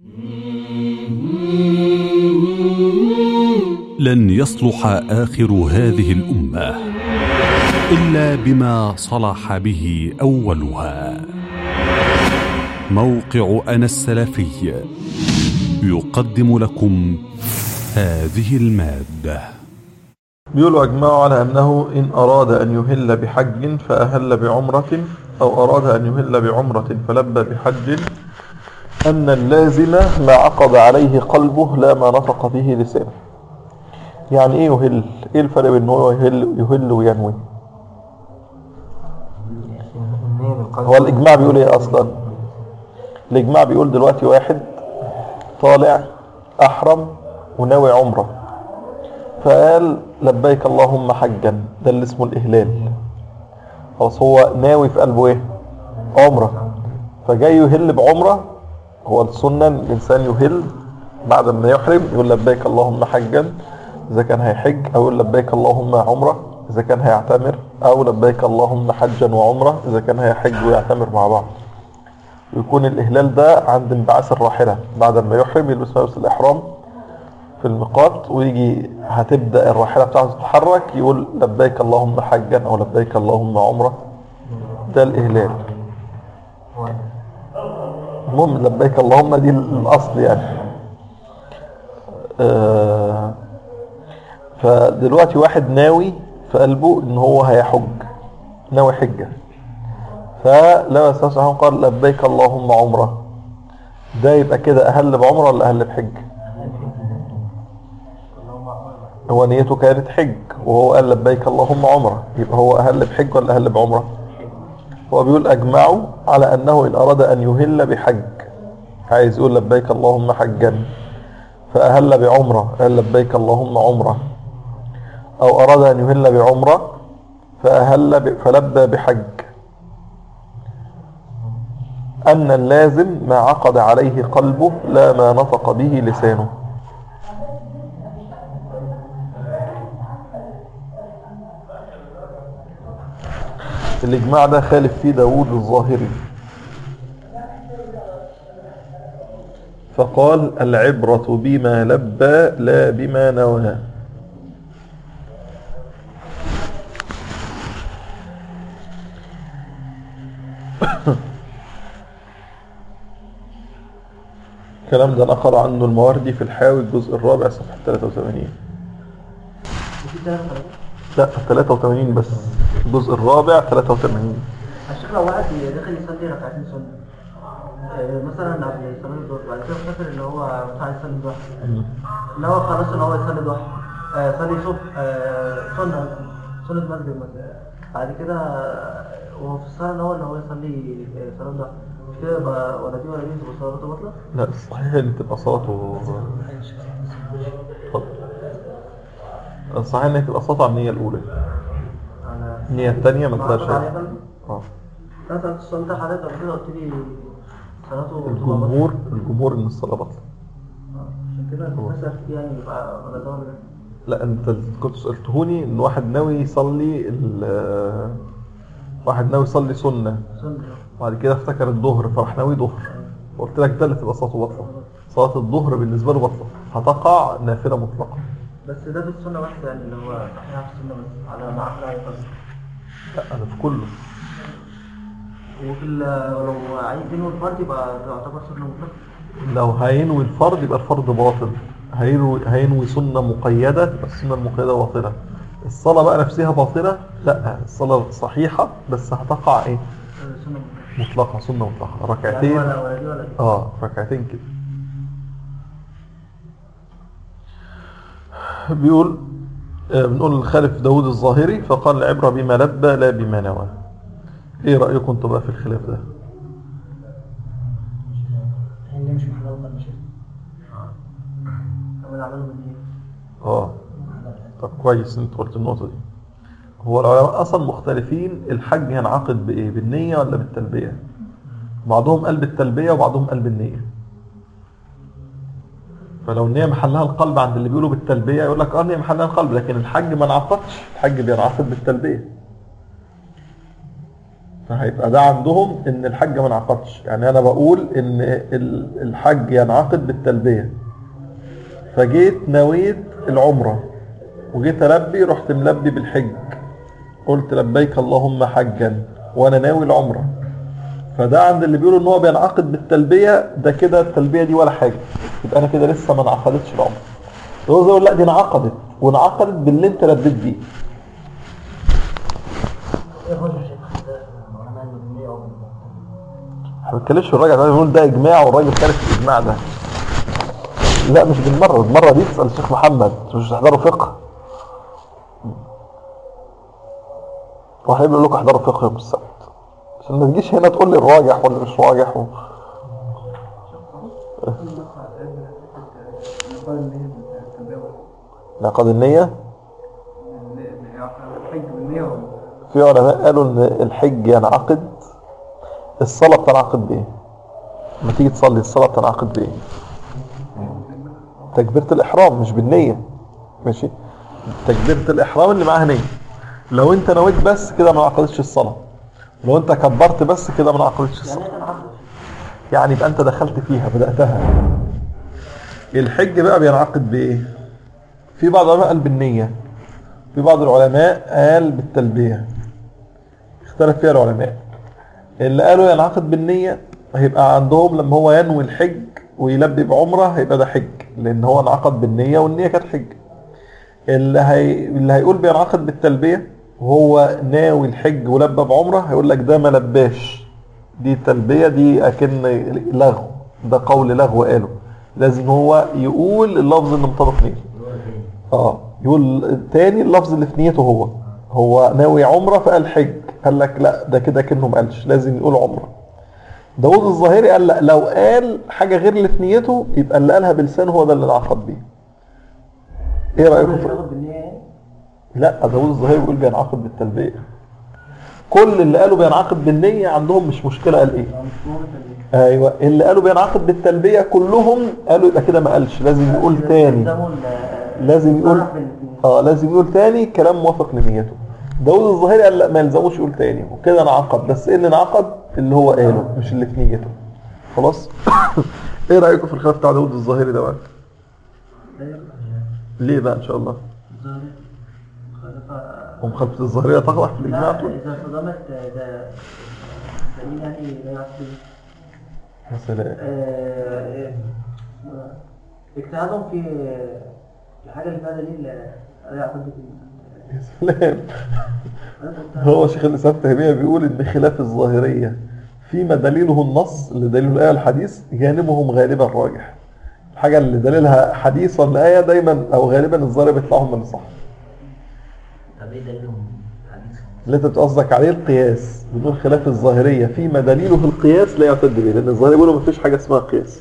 لن يصلح اخر هذه الامه الا بما صلح به اولها موقع انا السلفي يقدم لكم هذه الماده بيقولوا أجمعوا على أنه إن أراد أن يهل بحج فأهل بعمرة أو أراد أن يهل بعمرة فلبى بحج أن اللازم ما عقد عليه قلبه لا ما نطق به لسانه يعني إيه يهل؟ إيه الفرق بين هو يهل, يهل وينوي؟ هو الإجماع بيقول إيه أصلا؟ الإجماع بيقول دلوقتي واحد طالع أحرم وناوي عمره فقال لبيك اللهم حجا ده اللي اسمه الإهلال خلاص هو ناوي في قلبه ايه عمرة فجاي يهل بعمرة هو السنة إن الإنسان يهل بعد ما يحرم يقول لبيك اللهم حجا إذا كان هيحج أو يقول لبيك اللهم عمرة إذا كان هيعتمر أو لبيك اللهم حجا وعمرة إذا كان هيحج ويعتمر مع بعض ويكون الإهلال ده عند انبعاث الراحلة بعد ما يحرم يلبس ملبس الإحرام في الميقات ويجي هتبدأ الراحلة بتاعته تتحرك يقول لبيك اللهم حجا أو لبيك اللهم عمرة ده الإهلال المهم لبيك اللهم دي الأصل يعني آه فدلوقتي واحد ناوي في قلبه ان هو هيحج ناوي حجة فلما استسمع قال لبيك اللهم عمرة ده يبقى كده أهل بعمرة ولا أهل بحج هو نيته كانت حج وهو قال لبيك اللهم عمرة يبقى هو أهل بحج ولا أهل بعمرة هو بيقول أجمعوا على أنه إن أراد أن يهل بحج عايز يقول لبيك اللهم حجا فأهل بعمرة قال لبيك اللهم عمرة أو أراد أن يهل بعمرة فأهل ب... فلبى بحج أن اللازم ما عقد عليه قلبه لا ما نطق به لسانه الإجماع ده خالف فيه داود الظاهري فقال العبرة بما لبى لا بما نوى الكلام ده نقل عنه المواردي في الحاوي الجزء الرابع صفحة 83 لا 83 بس الجزء الرابع 83 الشيخ لو واحد داخل يصلي ركعتين سنة آه، مثلا قبل صلاة الظهر بعد كده افتكر ان هو بتاع يصلي ضحى ان هو خلاص ان هو يصلي ضحى آه، يصلي صبح آه، سنة سنة مسجد مثلا بعد كده آه، وهو في الصلاة ان هو ان هو يصلي آه، صلاة ضحى مش كده يبقى ولا دي ولا دي تبقى صلاته باطلة؟ لا الصحيح ان تبقى صلاته اتفضل. الصحيح ان تبقى صلاته على النية الأولى على النية الثانية ما معروف تقدرش عليها بقى؟ اه لا سألت السؤال ده حضرتك قبل كده قلت لي صلاته بتبقى باطلة. الجمهور الجمهور ان الصلاة باطلة آه، عشان كده الناس قالت يعني يبقى ولا ده ولا ده لا انت كنت سألتهوني ان واحد ناوي يصلي ال- واحد ناوي يصلي سنة سنة وبعد كده افتكر الظهر فراح ناوي ظهر قلت لك ده اللي تبقى صلاته باطلة صلاة الظهر بالنسبة له باطلة هتقع نافلة مطلقة بس ده في السنة واحدة يعني اللي هو صحيح في السنة بس على ما عقل عليه قصد لا انا في كله وفي ال- ولو عايز ينوي الفرد يبقى تعتبر سنة مطلقة لو هينوي الفرض يبقى الفرض باطل هينوي, هينوي سنة مقيدة تبقى السنة المقيدة باطلة الصلاة بقى نفسها باطلة لا الصلاة صحيحة بس هتقع ايه آه، سنة مطلقة مطلقة سنة مطلقة يعني ركعتين ولا ولا دي ولا دي اه ركعتين كده بيقول آه، بنقول خالف داود الظاهري فقال العبرة بما لبى لا بما نوى ايه رأيكم انتوا بقى في الخلاف ده اللي مش محلال قلب شيء هو العمل من ايه؟ اه طب كويس انت قلت النقطة دي هو العلماء اصلا مختلفين الحج ينعقد بايه بالنية ولا بالتلبية بعضهم قال بالتلبية وبعضهم قال بالنية فلو النية محلها القلب عند اللي بيقولوا بالتلبية يقول لك اه النية محلها القلب لكن الحج ما انعقدش الحج بينعقد بالتلبية لا لا ولا دي ولا دي لا انا في كله لا لا فهيبقى ده عندهم ان الحج ما انعقدش يعني انا بقول ان ال- الحج ينعقد بالتلبية فجيت نويت العمرة وجيت البي رحت ملبي بالحج قلت لبيك اللهم حجا وانا ناوي العمرة فده عند اللي بيقولوا ان هو بينعقد بالتلبية ده كده التلبية دي ولا حاجة يبقى انا كده لسه ما انعقدتش العمرة هو يقول لا دي انعقدت وانعقدت باللي انت لبيت بيه ايه الرجل يا شيخ ده العلماء المدنية او احنا ما بنتكلمش في الراجل ده بنقول ده اجماع والراجل خالف الاجماع ده لا مش بالمره المره دي تسال الشيخ محمد مش تحضروا فقه واحد بيقول لكم احضروا فقه يوم السبت عشان ما تجيش هنا تقول لي الراجح ولا مش راجح و... انعقاد النية في علماء قالوا ان الحج ينعقد الصلاة بتنعقد بايه؟ لما تيجي تصلي الصلاة بتنعقد بايه؟ تكبيرة الإحرام مش بالنية ماشي؟ تكبيرة الإحرام اللي معاها نية لو أنت نويت بس كده ما انعقدتش الصلاة لو أنت كبرت بس كده ما انعقدتش الصلاة يعني ايه تنعقد؟ يعني يبقى أنت دخلت فيها بدأتها الحج بقى بينعقد بإيه؟ في بعض العلماء قال بالنية في بعض العلماء قال بالتلبية اختلف فيها العلماء اللي قالوا ينعقد بالنية هيبقى عندهم لما هو ينوي الحج ويلبي بعمرة هيبقى ده حج لأن هو انعقد بالنية والنية كانت حج اللي, هي... اللي هيقول بينعقد بالتلبية وهو ناوي الحج ولبى بعمرة هيقول لك ده ما لباش دي التلبية دي أكن لغو ده قول لغو قاله لازم هو يقول اللفظ اللي مطابق نيته اه يقول تاني اللفظ اللي في نيته هو هو ناوي عمرة فقال حج قال لك لا ده كده كأنه ما قالش لازم يقول عمرة داوود الظاهري قال لا لو قال حاجة غير اللي في نيته يبقى اللي قالها بلسانه هو ده اللي انعقد بيه ايه رأيكم في تاخد بالنية يعني؟ لا داوود الظاهري بيقول بينعقد بالتلبية كل اللي قالوا بينعقد بالنية عندهم مش مشكلة قال ايه مش مهم التلبية. ايوه اللي قالوا بينعقد بالتلبية كلهم قالوا يبقى كده ما قالش لازم يقول تاني يلزموا ال- لازم يقول الصرف بالاتنين. اه لازم يقول تاني كلام موافق لنيته داود الظاهري قال لا ما يلزموش يقول تاني وكده انعقد بس ايه اللي انعقد اللي هو قاله مش اللي في نيته خلاص ايه رايكم في الخلاف بتاع داود الظاهري ده بقى ده يبقى ليه بقى ان شاء الله ظاهر. خلفة- ومخالفه الظاهريه تقع في الاجماع لا طول إذا صدمت ده دليل يعني لا يعتبر يا سلام آه، آه، اجتهادهم في الحاجة اللي فيها دليل لا يعتبر يا سلام هو شيخ الاسلام تيميه بيقول ان خلاف الظاهريه فيما دليله النص اللي دليله الايه والحديث جانبهم غالبا راجح الحاجه اللي دليلها حديث ولا ايه دايما او غالبا الظاهر بيطلع هم اللي صح طب ايه دليلهم حديث اللي انت بتقصدك عليه القياس بنقول خلاف الظاهريه فيما دليله القياس لا يعتد به لان الظاهريه بيقولوا مفيش حاجه اسمها قياس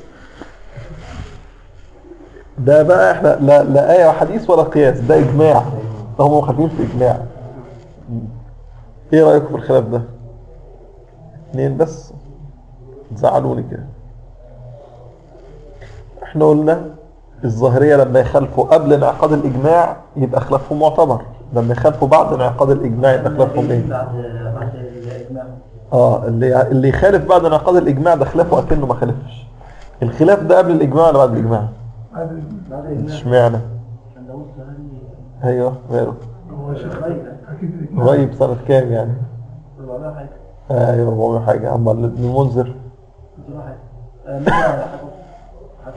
ده بقى احنا لا, لا ايه وحديث ولا قياس ده اجماع ده هم مخالفين في اجماع ايه رايكم في الخلاف ده اتنين بس زعلوني كده احنا قلنا الظاهرية لما يخالفوا قبل انعقاد الإجماع يبقى خلافهم معتبر لما يخالفوا بعد انعقاد الإجماع يبقى خلافهم ايه؟ بعد بعد الإجماع اه اللي اللي يخالف بعد انعقاد الإجماع ده خلافه أكنه ما خالفش الخلاف ده قبل الإجماع ولا بعد الإجماع؟ بعد الإجماع اشمعنى؟ عشان داوود الظاهري ايوه ماله هو شيخ غريب قريب سنة كام يعني؟ 400 حاجة ايوه 400 حاجة اما ابن المنذر 200 حاجة آه، 100 حاجة حاجة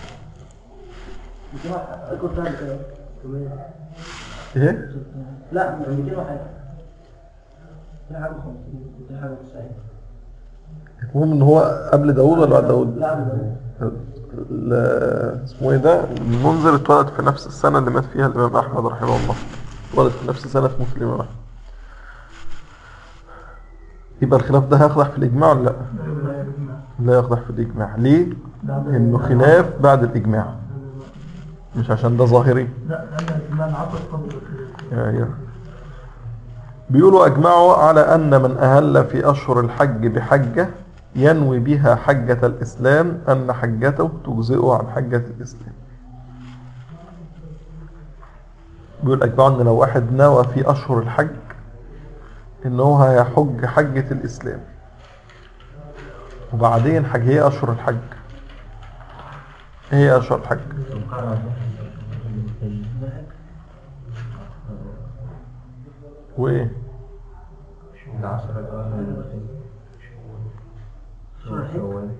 200 حاجة كنت عارف كده 800 ايه؟ لا 200 وحاجة 200 حاجة 50 200 حاجة 90 المهم ان هو قبل داوود ولا بعد داوود؟ لا قبل داوود ال- اسمه ايه ده المنذر اتولد في نفس السنة اللي مات فيها الإمام أحمد رحمه الله اتولد في نفس سنة موت الإمام أحمد يبقى الخلاف ده هيخضع في الإجماع ولا لا؟ لا يخضع في الإجماع ليه؟ إنه خلاف بعد الإجماع مش عشان ده ظاهري لا لأن الإجماع انعقد قبل أيوه. بيقولوا أجمعوا على أن من أهل في أشهر الحج بحجة ينوي بها حجة الإسلام أن حجته تجزئه عن حجة الإسلام بيقول أجمعوا أن لو واحد نوى في أشهر الحج ان هو هيحج حجة الاسلام وبعدين حج هي اشهر الحج هي اشهر الحج وايه العشرة الأوائل من الحج شهر الحج؟ شوال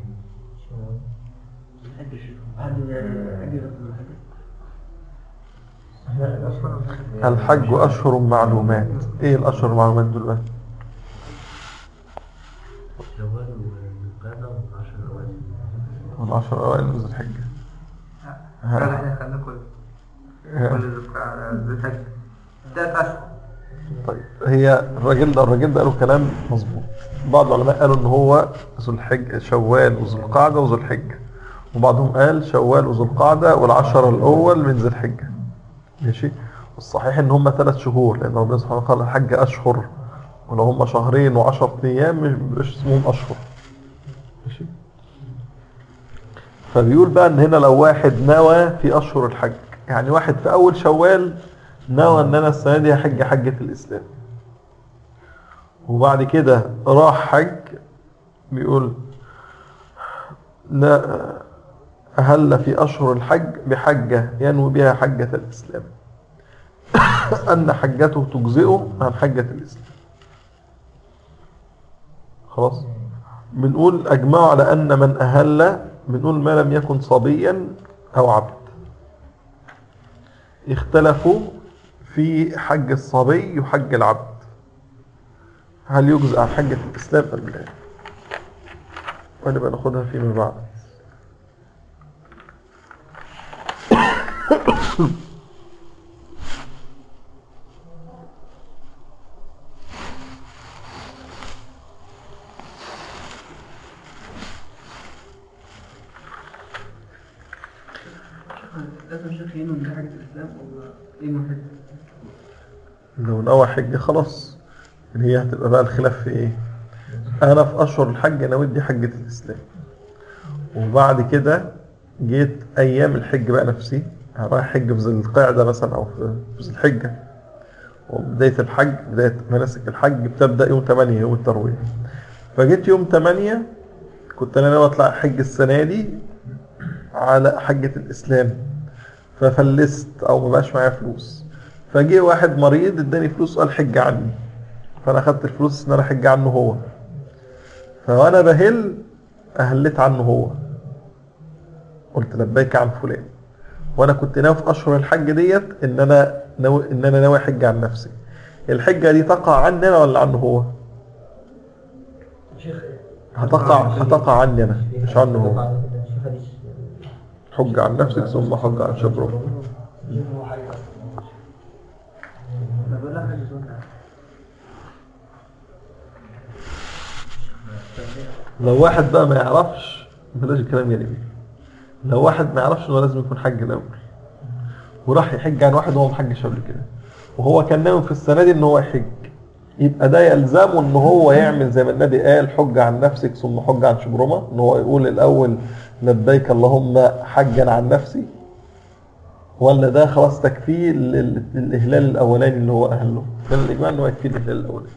حد حد حد يغسل الحج الحج اشهر معلومات ايه الاشهر المعلومات دلوقتي شوال والقادة والعشرة الأوائل والعشر اوائل من ذي الحجة لا احنا خلينا كل كل ذي الحج تلات اشهر طيب هي الراجل ده الراجل ده قالوا كلام مظبوط بعض العلماء قالوا ان هو ذو الحج شوال وذو القعدة وذو الحجة وبعضهم قال شوال وذو القعدة والعشر الاول من ذي الحجة ماشي والصحيح ان هم ثلاث شهور لان ربنا سبحانه وتعالى الحج اشهر ولو هم شهرين وعشر ايام مش مش اسمهم اشهر ماشي فبيقول بقى ان هنا لو واحد نوى في اشهر الحج يعني واحد في اول شوال نوى ان انا السنه دي هحج حجه الاسلام وبعد كده راح حج بيقول لا أهل في أشهر الحج بحجة ينوي بها حجة الإسلام أن حجته تجزئه عن حجة الإسلام خلاص بنقول أجمعوا على أن من أهل بنقول ما لم يكن صبيا أو عبد اختلفوا في حج الصبي وحج العبد هل يجزء عن حجة الإسلام أم لا ونبقى ناخدها فيما بعد لازم شيخ ينوي من حاجة الإسلام ولا ينوي حاجة لو نوى حج خلاص اللي هي هتبقى بقى الخلاف في ايه انا في اشهر الحج نويت دي حجة الاسلام وبعد كده جيت ايام الحج بقى نفسي رايح حج في ذي القعدة مثلا او في في ذي الحجة وبداية الحج بداية مناسك الحج بتبدأ يوم 8 يوم التروية فجيت يوم 8 كنت انا ناوي اطلع حج السنة دي على حجة الاسلام ففلست او ما بقاش معايا فلوس فجه واحد مريض اداني فلوس قال حج عني فانا اخدت الفلوس ان انا احج عنه هو فوانا بهل اهلت عنه هو قلت لبيك عن فلان وانا كنت ناوي في اشهر الحج ديت ان انا ناوي ان انا ناوي احج عن نفسي الحجه دي تقع عني انا ولا عنه هو شيخ هتقع هتقع عني انا مش عنه هو شيخ حديث حج عن نفسك ثم حج عن شبرك أنا بقول لك حاجة سؤال لو واحد بقى ما يعرفش بلاش الكلام يعني بيه لو واحد ما يعرفش انه لازم يكون حج الاول وراح يحج عن واحد وهو ما حجش قبل كده وهو كان ناوي في السنه دي ان هو يحج يبقى ده يلزمه ان هو يعمل زي ما النبي قال حج عن نفسك ثم حج عن شبرمه ان هو يقول الاول لبيك اللهم حجا عن نفسي ولا ده خلاص تكفيه ال- ال- الاهلال الاولاني اللي هو اهله كان الاجماع ان هو يكفيه الاهلال الاولاني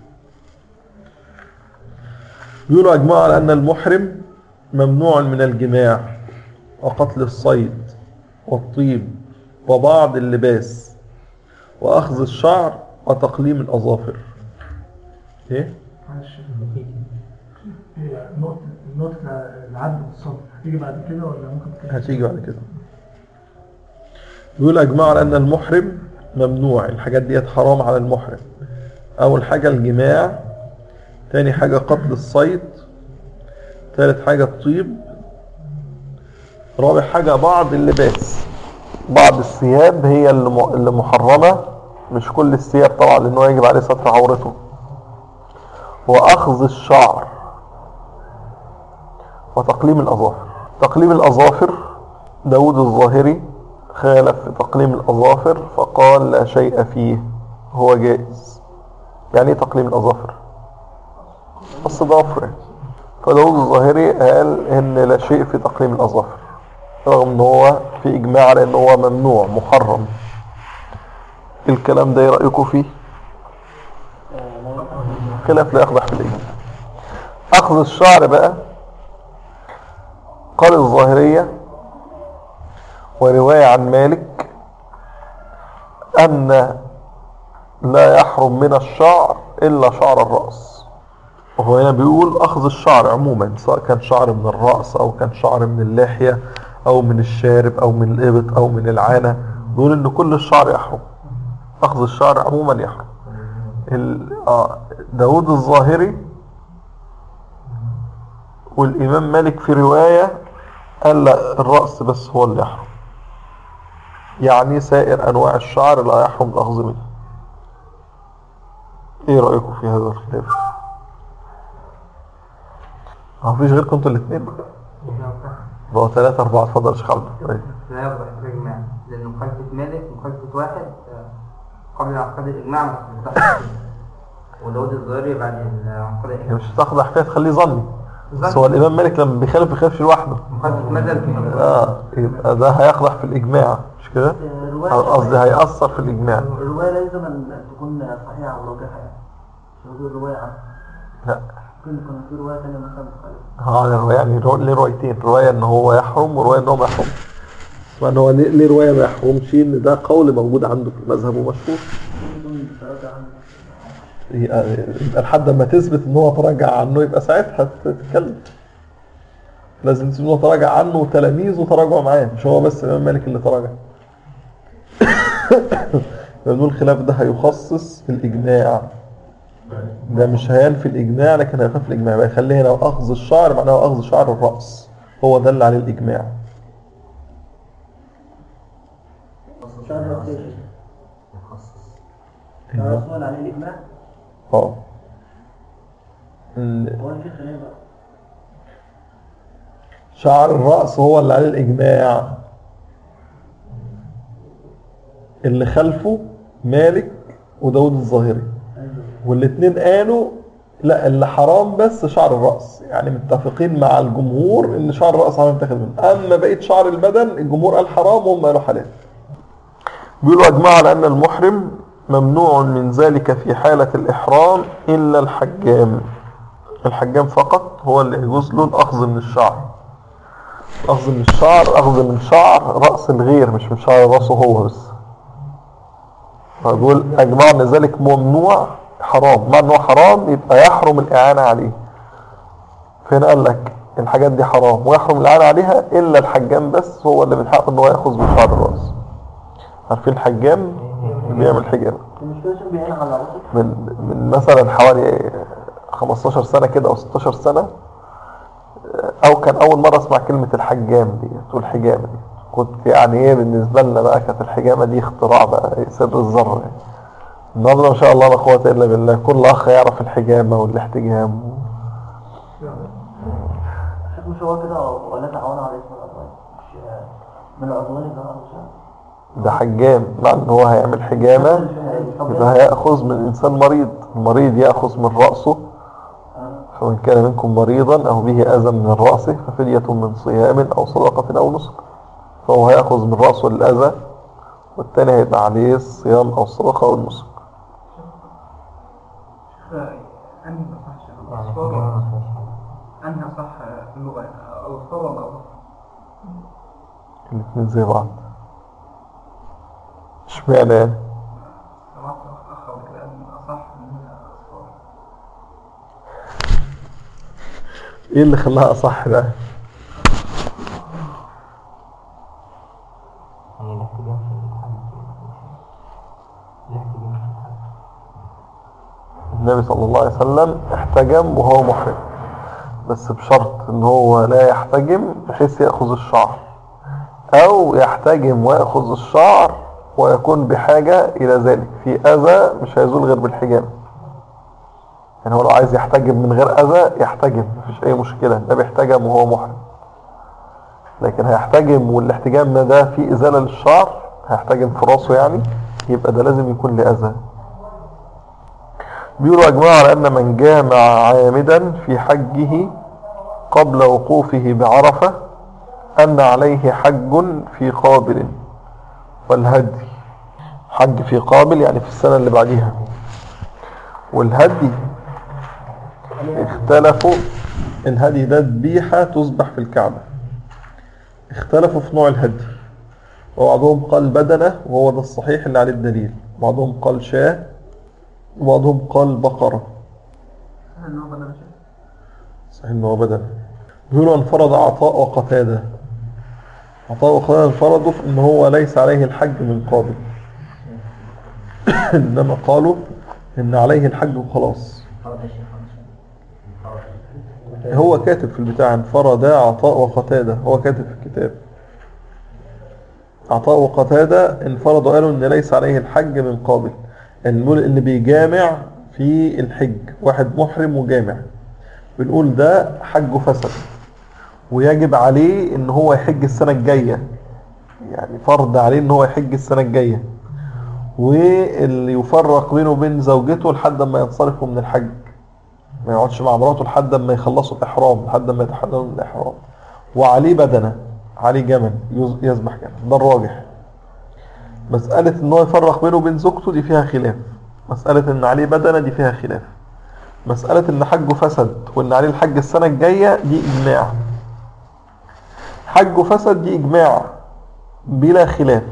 بيقولوا أجمعوا على أن المحرم ممنوع من الجماع وقتل الصيد والطيب وبعض اللباس وأخذ الشعر وتقليم الأظافر إيه؟ معلش هي نقطة نقطة العدل والصبر هتيجي بعد كده ولا ممكن تكون هتيجي بعد كده بيقول أجمعوا على أن المحرم ممنوع الحاجات ديت حرام على المحرم أول حاجة الجماع تاني حاجة قتل الصيد تالت حاجة الطيب رابع حاجة بعض اللباس بعض الثياب هي اللي م- اللي محرمة مش كل الثياب طبعا لأنه يجب عليه ستر عورته وأخذ الشعر وتقليم الأظافر تقليم الأظافر داود الظاهري خالف في تقليم الأظافر فقال لا شيء فيه هو جائز يعني ايه تقليم الأظافر بس ضافر يعني. فداود الظاهري قال ان لا شيء في تقليم الأظافر رغم ان هو في إجماع على ان هو ممنوع محرم الكلام ده ايه رأيكم فيه خلاف لا يقدح في الإجماع أخذ الشعر بقى قال الظاهرية ورواية عن مالك أن لا يحرم من الشعر إلا شعر الرأس وهو هنا بيقول أخذ الشعر عموما سواء كان شعر من الرأس أو كان شعر من اللحية أو من الشارب أو من الإبط أو من العانة بيقول إن كل الشعر يحرم أخذ الشعر عموما يحرم ال- آه، داود الظاهري والإمام مالك في رواية قال لا الرأس بس هو اللي يحرم يعني سائر أنواع الشعر لا يحرم الأخذ منه ايه رأيكم في هذا الخلاف ما فيش غيركم انتوا الاثنين بقوا ثلاثة أربعة اتفضل يا شيخ عبد الله. لا يقدح في الإجماع لأن مخالفة مالك مخالفة واحد آه، قبل عقد الإجماع ما تقدحش وداود الظاهري بعد عقد يعني الإجماع مش تخضع فيها تخليه ظني بس هو الإمام مالك لما بيخالف بيخالفش لوحده مخالفة مذهب اه يبقى ده هيقضح في الإجماع مش كده؟ الرواية قصدي هيأثر في الإجماع الرواية لازم أن تكون صحيحة أو راجحة يعني مش هو الرواية عنها لا ممكن يكون في رواية تانية مثلا مخالفة اه على الرواية يعني رو- ليه روايتين رواية ان هو يحرم ورواية ان هو ما يحرمش وان هو ليه ليه رواية ما يحرمش ان ده قول موجود عنده في المذهب ومشهور ممكن تراجع عنها يبقى يبقى لحد ما تثبت ان هو تراجع عنه يبقى ساعتها تتكلم لازم تثبت ان هو تراجع عنه وتلاميذه تراجعوا معاه مش هو بس الامام مالك اللي تراجع يقول الخلاف ده هيخصص الإجماع ده مش هينفي الإجماع لكن هيخاف الإجماع بقى يخليه هنا أخذ الشعر معناه أخذ شعر الرأس هو ده اللي عليه الإجماع شهر رأسية شهر رأسية عليه الإجماع اه ال- هو اللي فيه خلاف بقى شعر الرأس هو اللي عليه الإجماع اللي خلفه مالك وداود الظاهري والاتنين قالوا لا اللي حرام بس شعر الرأس يعني متفقين مع الجمهور ان شعر الرأس حرام يتاخد منه اما بقية شعر البدن الجمهور قال حرام وهم قالوا حلال بيقولوا اجمعوا على ان المحرم ممنوع من ذلك في حالة الإحرام إلا الحجام الحجام فقط هو اللي يجوز له الأخذ من الشعر أخذ من الشعر أخذ من شعر رأس الغير مش من شعر رأسه هو بس فدول أجمعوا أن ذلك ممنوع حرام مع أنه حرام يبقى يحرم الإعانة عليه فين قال لك الحاجات دي حرام ويحرم الإعانة عليها إلا الحجام بس هو اللي من حقه أنه يأخذ من شعر الرأس عارفين الحجام اللي بيعمل حجاب المشكلة عشان بيعين على رأسه من من مثلا حوالي 15 سنة كده أو 16 سنة أو كان أول مرة أسمع كلمة الحجام دي والحجامة دي كنت يعني إيه بالنسبة لنا بقى كانت الحجامة دي اختراع بقى إيه سر الذرة يعني النهارده ما شاء الله لا قوة إلا بالله كل أخ يعرف الحجامة والاحتجام الشيخ مش هو كده ولا تعاون على اسم الأضواء مش من الأضواء اللي أنا مش ده حجام مع إن هو هيعمل حجامة يبقى هيأخذ من إنسان مريض المريض يأخذ من رأسه فمن كان منكم مريضا أو به أذى من الرأس ففدية من صيام أو صدقة أو نسك فهو هيأخذ من رأسه الأذى والتاني هيبقى عليه الصيام أو الصدقة أو النسك أنهي صح الصورة أنهي صح اللغة أو الصورة ولا الأصح؟ الاتنين زي بعض اشمعنى يعني سمعت أخ قبل كده قال إن الأصح إن هي الصورة ايه اللي خلاها أصح بقى يعني الاحتجام في الحج الاحتجام في الحج النبي صلى الله عليه وسلم احتجم وهو محرم بس بشرط ان هو لا يحتجم بحيث يأخذ الشعر او يحتجم ويأخذ الشعر ويكون بحاجة الى ذلك في اذى مش هيزول غير بالحجام يعني هو لو عايز يحتجم من غير اذى يحتجم مفيش اي مشكلة النبي احتجم وهو محرم لكن هيحتجم والاحتجام ده فيه ازالة للشعر هيحتجم في راسه يعني يبقى ده لازم يكون لأذى بيقولوا أجمعوا على أن من جامع عامدا في حجه قبل وقوفه بعرفة أن عليه حج في قابل والهدي حج في قابل يعني في السنة اللي بعديها والهدي اختلفوا الهدي ده ذبيحة تذبح في الكعبة اختلفوا في نوع الهدي وبعضهم قال بدنة وهو ده الصحيح اللي عليه الدليل بعضهم قال شاة وبعضهم قال بقرة ان هو بدل شيء صحيح ان هو بدنة بيقولوا انفرد عطاء وقتادة عطاء وقتادة انفردوا في ان هو ليس عليه الحج من قابل انما قالوا ان عليه الحج وخلاص هو كاتب في البتاع انفرد عطاء وقتادة هو كاتب في الكتاب عطاء وقتادة انفردوا قالوا ان ليس عليه الحج من قابل نقول اللي بيجامع في الحج واحد محرم وجامع بنقول ده حجه فسد ويجب عليه ان هو يحج السنة الجاية يعني فرض عليه ان هو يحج السنة الجاية واللي يفرق بينه وبين زوجته لحد ما ينصرفوا من الحج ما يقعدش مع مراته لحد ما يخلصوا الاحرام لحد ما يتحللوا من الاحرام وعليه بدنه عليه جمل يز- يذبح جمل ده الراجح مسألة ان هو يفرق بينه وبين زوجته دي فيها خلاف مسألة ان عليه بدنه دي فيها خلاف مسألة ان حجه فسد وان عليه الحج السنة الجاية دي اجماع حجه فسد دي اجماع بلا خلاف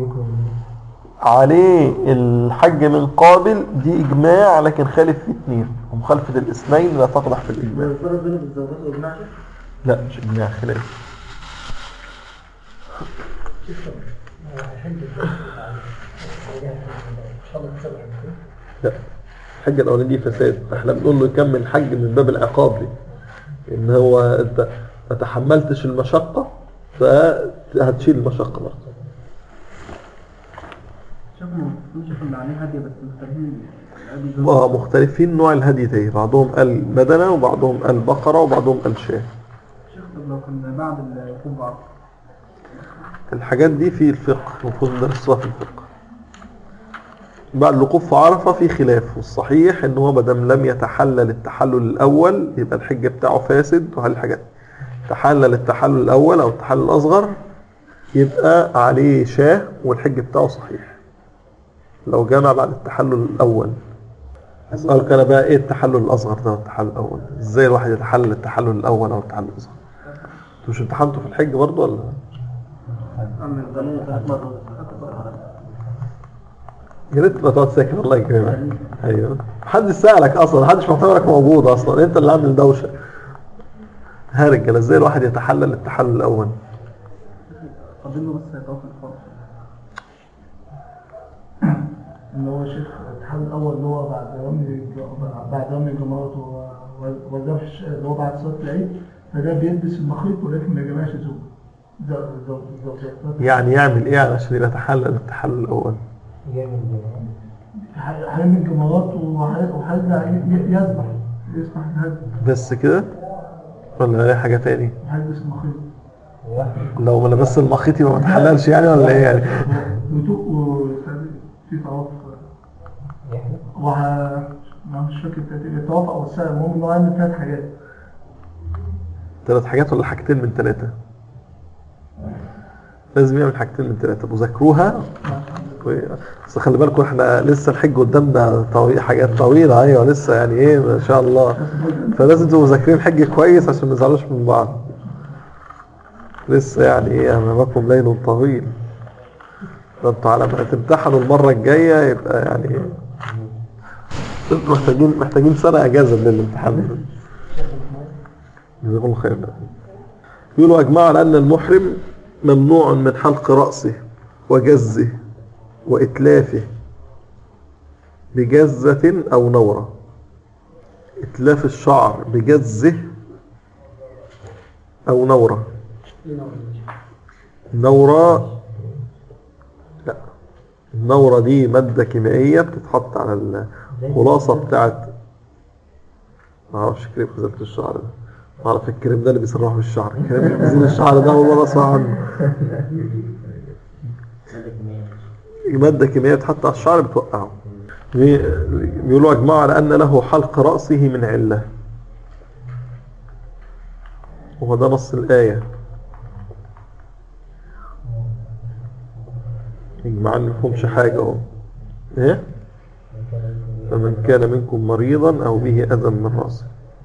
عليه الحج من قابل دي اجماع لكن خالف في اثنين ومخالفة الاثنين لا تقدح في الاجماع الفرق بينه بالزوجات واجماع شيء لا مش اجماع خلاف لا الحج الاولاني دي فساد احنا بنقول له يكمل حج من باب العقاب ليه ان هو انت ما تحملتش المشقة فهتشيل المشقة برضه شوف ما نشوف ان عليه هدي بس مختلفين الهدي زوج. اه مختلفين نوع الهدي ده بعضهم قال بدنة وبعضهم قال بقرة وبعضهم قال شاه شيخ طب لو كنا بعد الوقوف بعض الحاجات دي في الفقه المفروض ندرسوها في الفقه بعد الوقوف في عرفة في خلاف والصحيح ان هو مادام لم يتحلل التحلل الاول يبقى الحج بتاعه فاسد وهل الحاجات تحلل التحلل الاول او التحلل الاصغر يبقى عليه شاه والحج بتاعه صحيح لو جمع بعد التحلل الاول اسالك انا بقى ايه التحلل الاصغر ده والتحلل الاول ازاي الواحد يتحلل التحلل الاول او التحلل الاصغر انتوا مش امتحنتوا في الحج برضه ولا أما الغنية ثلاث مرات يا ريت تبقى تقعد ساكت الله يكرمك ايوه محدش سألك اصلا محدش معتبرك موجود اصلا انت اللي عامل دوشه ها رجاله ازاي الواحد يتحلل التحلل الاول فاضل له بس يتوقف الخالص ان هو شيخ الاتحاد الاول اللي هو بعد رمي الج- بعد رمي الجمرات و- و- والذبح الش- اللي هو بعد صلاه العيد فده بيلبس المخيط ولكن ما يجمعش زوج زوج زوج زوج يعني يعمل ايه علشان يبقى يتحلل التحلل الاول هيرمي الجمرات وهي- وهيرجع ي- ي- يذبح يذبح الهدي بس كده ولا ايه حاجه تاني وهيلبس المخيط لو ما لبس المخيط يبقى ما تحللش يعني ولا ايه يعني وتوق و- في طواف وه ما مش فاكر الترتيب الطواف او السعي المهم ان هو يعمل ثلاث حاجات ثلاث حاجات ولا حاجتين من ثلاثه لازم يعمل حاجتين من ثلاثه وذاكروها بس خلي بالكم احنا لسه الحج قدامنا طويل حاجات طويله ايوه لسه يعني ايه ما شاء الله فلازم تبقوا مذاكرين الحج كويس عشان ما تزعلوش من بعض لسه يعني ايه امامكم ليل طويل ده انتوا على ما تمتحنوا المره الجايه يبقى يعني ايه انتوا محتاجين محتاجين سنه اجازه من الامتحان جزاكم الله خير يقولوا اجمعوا على ان المحرم ممنوع من حلق راسه وجزه وإتلافه بجزة أو نورة إتلاف الشعر بجزه أو نورة نورة لا النورة دي مادة كيميائية بتتحط على الخلاصة بتاعت ما اعرفش كريم غزالة الشعر ده ما اعرف الكريم ده اللي بيسرحوا بالشعر الكريم اللي بيزيل الشعر ده اول مرة اسمع عنه مادة كيميائية بتحط على الشعر بتوقعه بي- بيقولوا اجمعوا على ان له حلق رأسه من علة وهو ده نص الآية يجمع ان مفهومش حاجة اهو ايه فمن كان منكم مريضا او به اذى من رأسه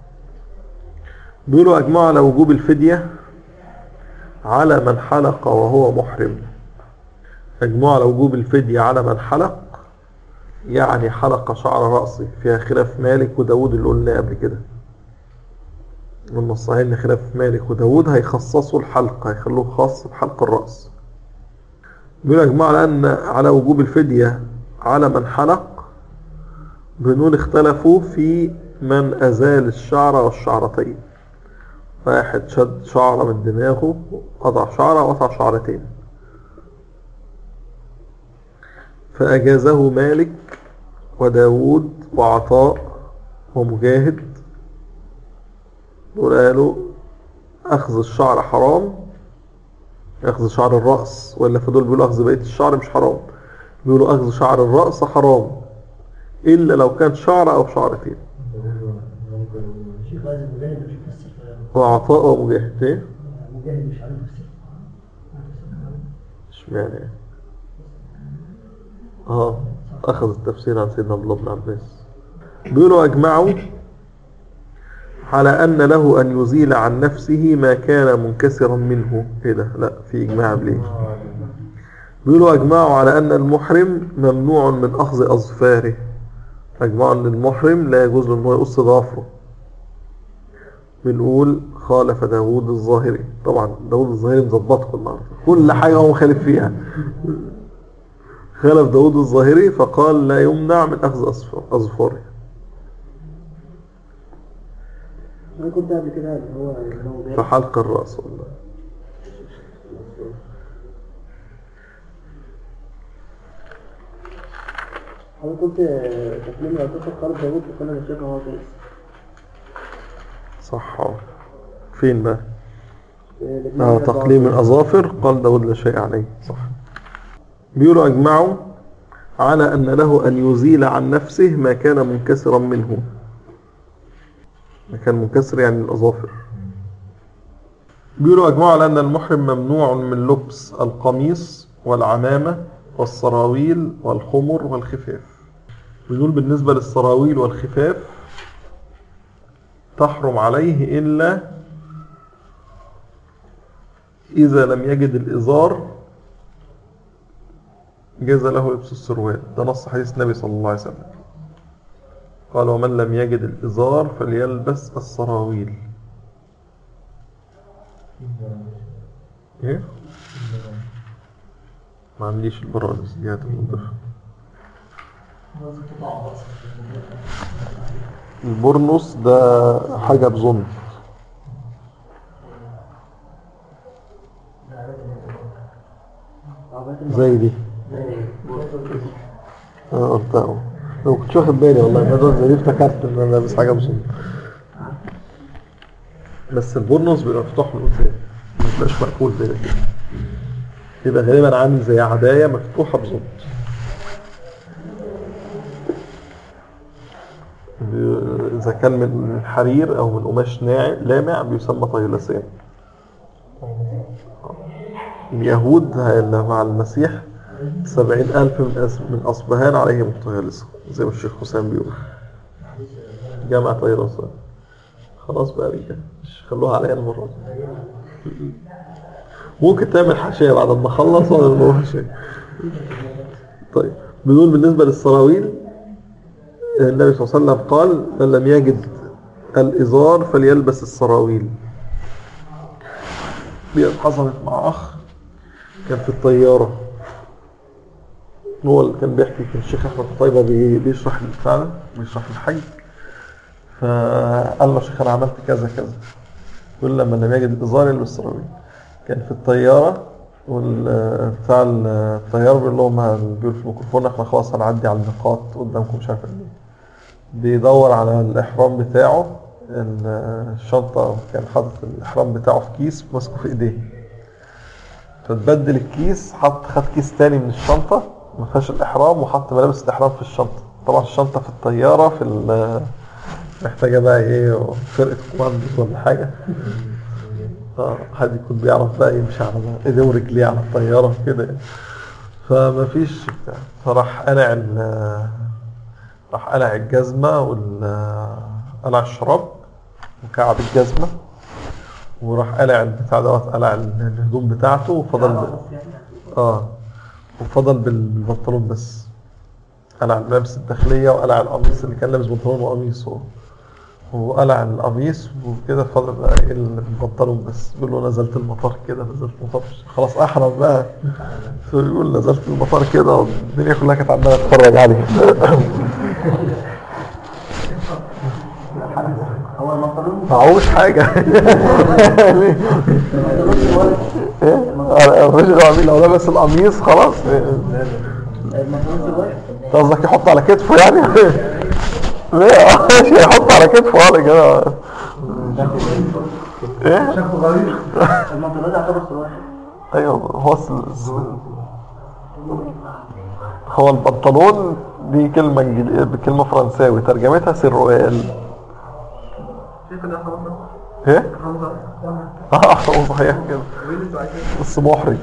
بيقولوا أجمعوا على وجوب الفدية على من حلق وهو محرم أجمعوا على وجوب الفدية على من حلق يعني حلق شعر رأسه فيها خلاف مالك وداود اللي قلنا قبل كده من الصحيح ان خلاف مالك وداود هيخصصوا الحلق هيخلوه خاص بحلق الرأس بيقول يا جماعة على أن على وجوب الفدية على من حلق بنقول اختلفوا في من أزال الشعر والشعرتين واحد شد شعرة من دماغه قطع شعرة وقطع شعرتين فأجازه مالك وداود وعطاء ومجاهد دول قالوا أخذ الشعر حرام أخذ شعر الرأس ولا في دول بيقولوا أخذ بقية الشعر مش حرام بيقولوا أخذ شعر الرأس حرام إلا لو كان شعر أو شعرتين الشيخ لازم مجاهد مش مفسر وعطاء ومجاهد إيه؟ مجاهد مش عارف يفسر اشمعنى يعني؟ اه اخذ التفسير عن سيدنا عبد الله بن عباس بيقولوا اجمعوا على ان له ان يزيل عن نفسه ما كان منكسرا منه ايه ده لا في اجماع ليه بيقولوا اجمعوا على ان المحرم ممنوع من اخذ اظفاره اجمعوا ان المحرم لا يجوز له ان هو يقص ظافره بنقول خالف داوود الظاهري طبعا داوود الظاهري مظبطكم النهارده كل حاجه هو مخالف فيها خالف داود الظاهري فقال لا يمنع من أخذ أظفار- أظفاره انا كنت قبل كده اللي هو اللي هو جاي في حلق الرأس والله انا كنت تكليم لو تاخد خالد داوود فكنا بنشوفه هو كويس صح آه. فين بقى الاتنين آه جنب بعض. تقليم الأظافر قال داود لا شيء عليه صح بيقولوا أجمعوا على أن له أن يزيل عن نفسه ما كان منكسرا منه ما كان منكسر يعني الأظافر بيقولوا أجمعوا على أن المحرم ممنوع من لبس القميص والعمامة والسراويل والخمر والخفاف بيقول بالنسبة للسراويل والخفاف تحرم عليه إلا إذا لم يجد الإزار جاز له لبس السروال ده نص حديث النبي صلى الله عليه وسلم قال ومن لم يجد الإزار فليلبس السراويل ايه ما عنديش البرانس دي هتنضف البرنس ده حاجة بظن زي دي اه قلتها اهو انا ما كنتش واخد بالي والله ما دول زي دي افتكرت ان انا لابس حاجه بظن بس البرنس بيبقى مفتوح من قدام ما بيبقاش مقفول زي ده كده بيبقى غالبا عامل زي عبايه مفتوحه بظن بي- اذا كان من حرير او من قماش ناعم لامع بيسمى طيلسان اليهود اللي مع المسيح سبعين ألف من, أس... من أصبهان عليهم الطيالسة زي ما الشيخ حسام بيقول جامعة طيالسة خلاص بقى رجع مش خلوها عليا المرة دي. ممكن تعمل حاشية بعد ما اخلص ولا الموضوع حاشية طيب بنقول بالنسبة للسراويل النبي صلى الله عليه وسلم قال من لم يجد الإزار فليلبس السراويل دي حصلت مع أخ كان في الطيارة هو اللي كان بيحكي كان الشيخ أحمد طيبة بي- بيشرح البتاع ده بيشرح الحج فقال له يا شيخ أنا عملت كذا كذا يقول لما لم يجد الإزار يلبس السراويل كان في الطيارة والبتاع الطيار بيقول لهم بيقول في الميكروفون احنا خلاص هنعدي على النقاط قدامكم مش عارف ايه بيدور على الإحرام بتاعه ال- الشنطة كان حاطط الإحرام بتاعه في كيس ماسكه في إيديه فتبدل الكيس حط خد كيس تاني من الشنطة ما فيهاش الإحرام وحط ملابس الإحرام في الشنطة طبعا الشنطة في الطيارة في ال- محتاجة بقى إيه فرقة كوماندوز ولا حاجة اه حد يكون بيعرف بقى يمشي على ايديه ورجليه على الطيارة كده يعني. فما فيش بتاع فراح قلع ال- راح قلع الجزمة وال قلع الشراب وكعب الجزمة وراح قلع البتاع دوت قلع الهدوم بتاعته وفضل ب... اه وفضل بالبنطلون بس قلع الملابس الداخلية وقلع القميص اللي كان لابس بنطلون وقميص و- وقلع القميص وكده فضل بقى إيه البنطلون بس بيقول له نزلت المطار كده نزلت المطار خلاص احرم بقى فبيقول نزلت المطار كده والدنيا كلها كانت عماله تتفرج عليه هو المنطلون معهوش حاجة يعني ايه الرجل العميل لو لابس القميص خلاص المنطلون صغير أنت قصدك يحط على كتفه يعني ليه مش هيحط على كتفه ولا كده ايه شكله غريب المنطلون يعتبر صغير ايوه هو س- س- هو البنطلون دي كلمة انجليزية بكلمة فرنساوي ترجمتها سروال شايف ده حرام ايه؟ حمزة اه هو صحيح كده بس محرج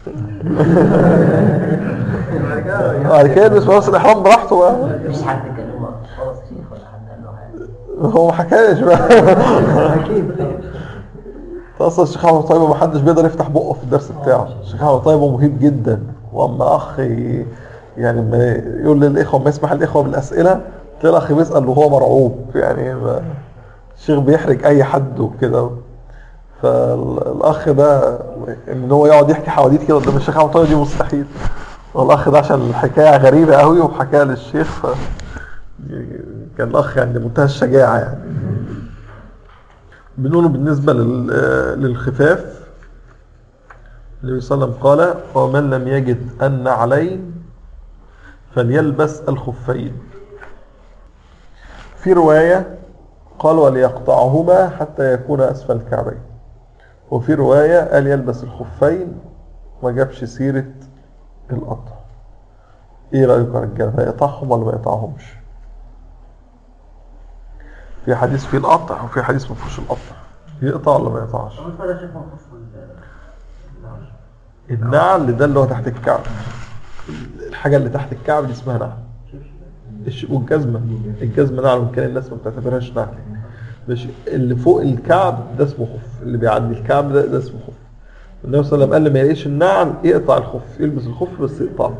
بعد كده يلبس ملابس الاحرام براحته بقى مفيش حد كلمه خلاص شيخ ولا حد قال له حاجه هو ما حكاش بقى اصلا الشيخ احمد طيب ما حدش بيقدر يفتح بقه في الدرس بتاعه الشيخ احمد طيب مهيب جدا واما اخ ي- يعني ما يقول للاخوه ما يسمح الاخوه بالاسئله تلاقي الاخ بيسال وهو مرعوب يعني ما- الشيخ بيحرج اي حد وكده فالاخ ده ان هو يقعد يحكي حواديت كده قدام الشيخ احمد طيب دي مستحيل والاخ ده عشان الحكايه غريبه قوي وحكاها للشيخ ف كان الاخ يعني منتهى الشجاعه يعني بنقوله بالنسبة لل- للخفاف النبي صلى الله عليه وسلم قال ومن لم يجد النعلين فليلبس الخفين في رواية قال وليقطعهما حتى يكون أسفل الكعبين وفي رواية قال يلبس الخفين ما جابش سيرة القطع ايه رأيكم يا رجاله يقطعهم ولا ما يقطعهمش في حديث فيه القطع وفي حديث ما فيهوش القطع يقطع ولا ما يقطعش هو الفرق شايف منقص النعل ده اللي هو تحت الكعب الحاجة اللي تحت الكعب دي اسمها نعل الش- والجزمة الجزمة نعل وإن كان الناس ما بتعتبرهاش نعل ماشي اللي فوق الكعب ده اسمه خف اللي بيعدي الكعب ده ده اسمه خف النبي صلى الله عليه وسلم قال لي ما يلاقيش النعل يقطع الخف يلبس الخف بس يقطعه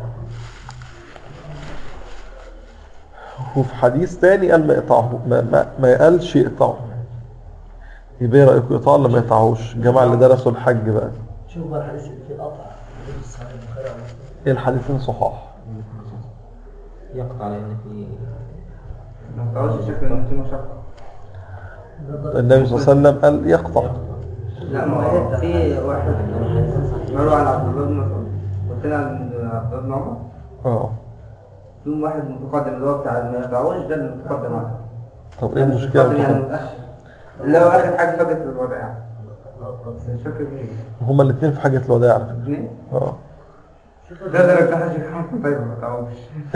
وفي حديث تاني قال ما يقطعه ما, ما, ما قالش يقطعه يبقى ايه رايكم يقطعه ولا ما يقطعوش الجماعه اللي درسوا الحج بقى شوف بقى الحديث اللي فيه القطع حديث صحيح البخاري أو مسلم. ايه الحديثين صحاح يقطع لأن في ما تعرفش شكل ان في مشقة النبي صلى الله عليه وسلم قال يقطع لا ما هو في واحد مرة عن عبد الله بن مسعود والتاني عن عبد الله بن عمر اه فيهم واحد متقدم اللي هو بتاع ما يقطعوش ده اللي متقدم عنه طب ايه ده مش المشكله متقدم يعني في متأخر اللي هو آخر حاجة فاتت في الوضع يعني مش فاكر ايه هما الاثنين في حاجه الوداع على فكره اثنين اه ده ده رجعها شيخ محمد طيب ما تعرفش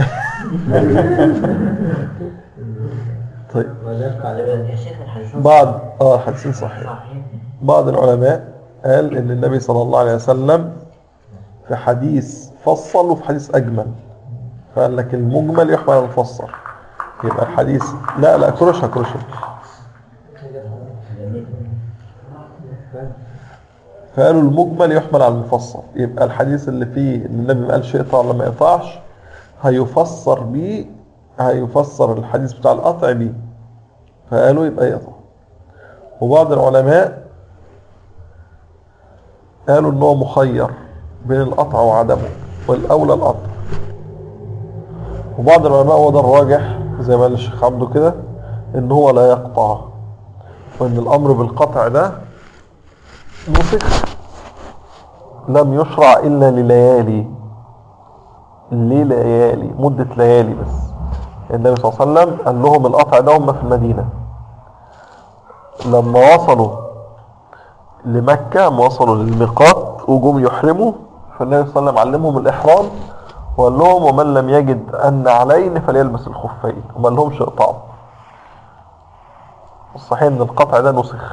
طيب ويقطع يا شيخ الحديثين بعض اه الحديثين صحيح صحيح بعض العلماء قال ان النبي صلى الله عليه وسلم في حديث فصل وفي حديث اجمل فقال لك المجمل يحمل على المفصل يبقى الحديث لا لا كرشها كرشها فقالوا المجمل يحمل على المفصل يبقى الحديث اللي فيه ان النبي ما قالش يقطع ولا ما يقطعش هيفسر بيه هيفسر الحديث بتاع القطع بيه فقالوا يبقى يقطع وبعض العلماء قالوا ان هو مخير بين القطع وعدمه والاولى القطع وبعض العلماء هو ده الراجح زي ما قال الشيخ عبده كده ان هو لا يقطع وان الامر بالقطع ده نسخ لم يشرع الا لليالي ليه ليالي مدة ليالي بس النبي صلى الله عليه وسلم قال لهم القطع ده هم في المدينة لما وصلوا لمكة لما وصلوا للميقات وجم يحرموا فالنبي صلى الله عليه وسلم علمهم الإحرام وقال لهم ومن لم يجد النعلين فليلبس الخفين وما لهمش اقطعوا الصحيح ان القطع ده نسخ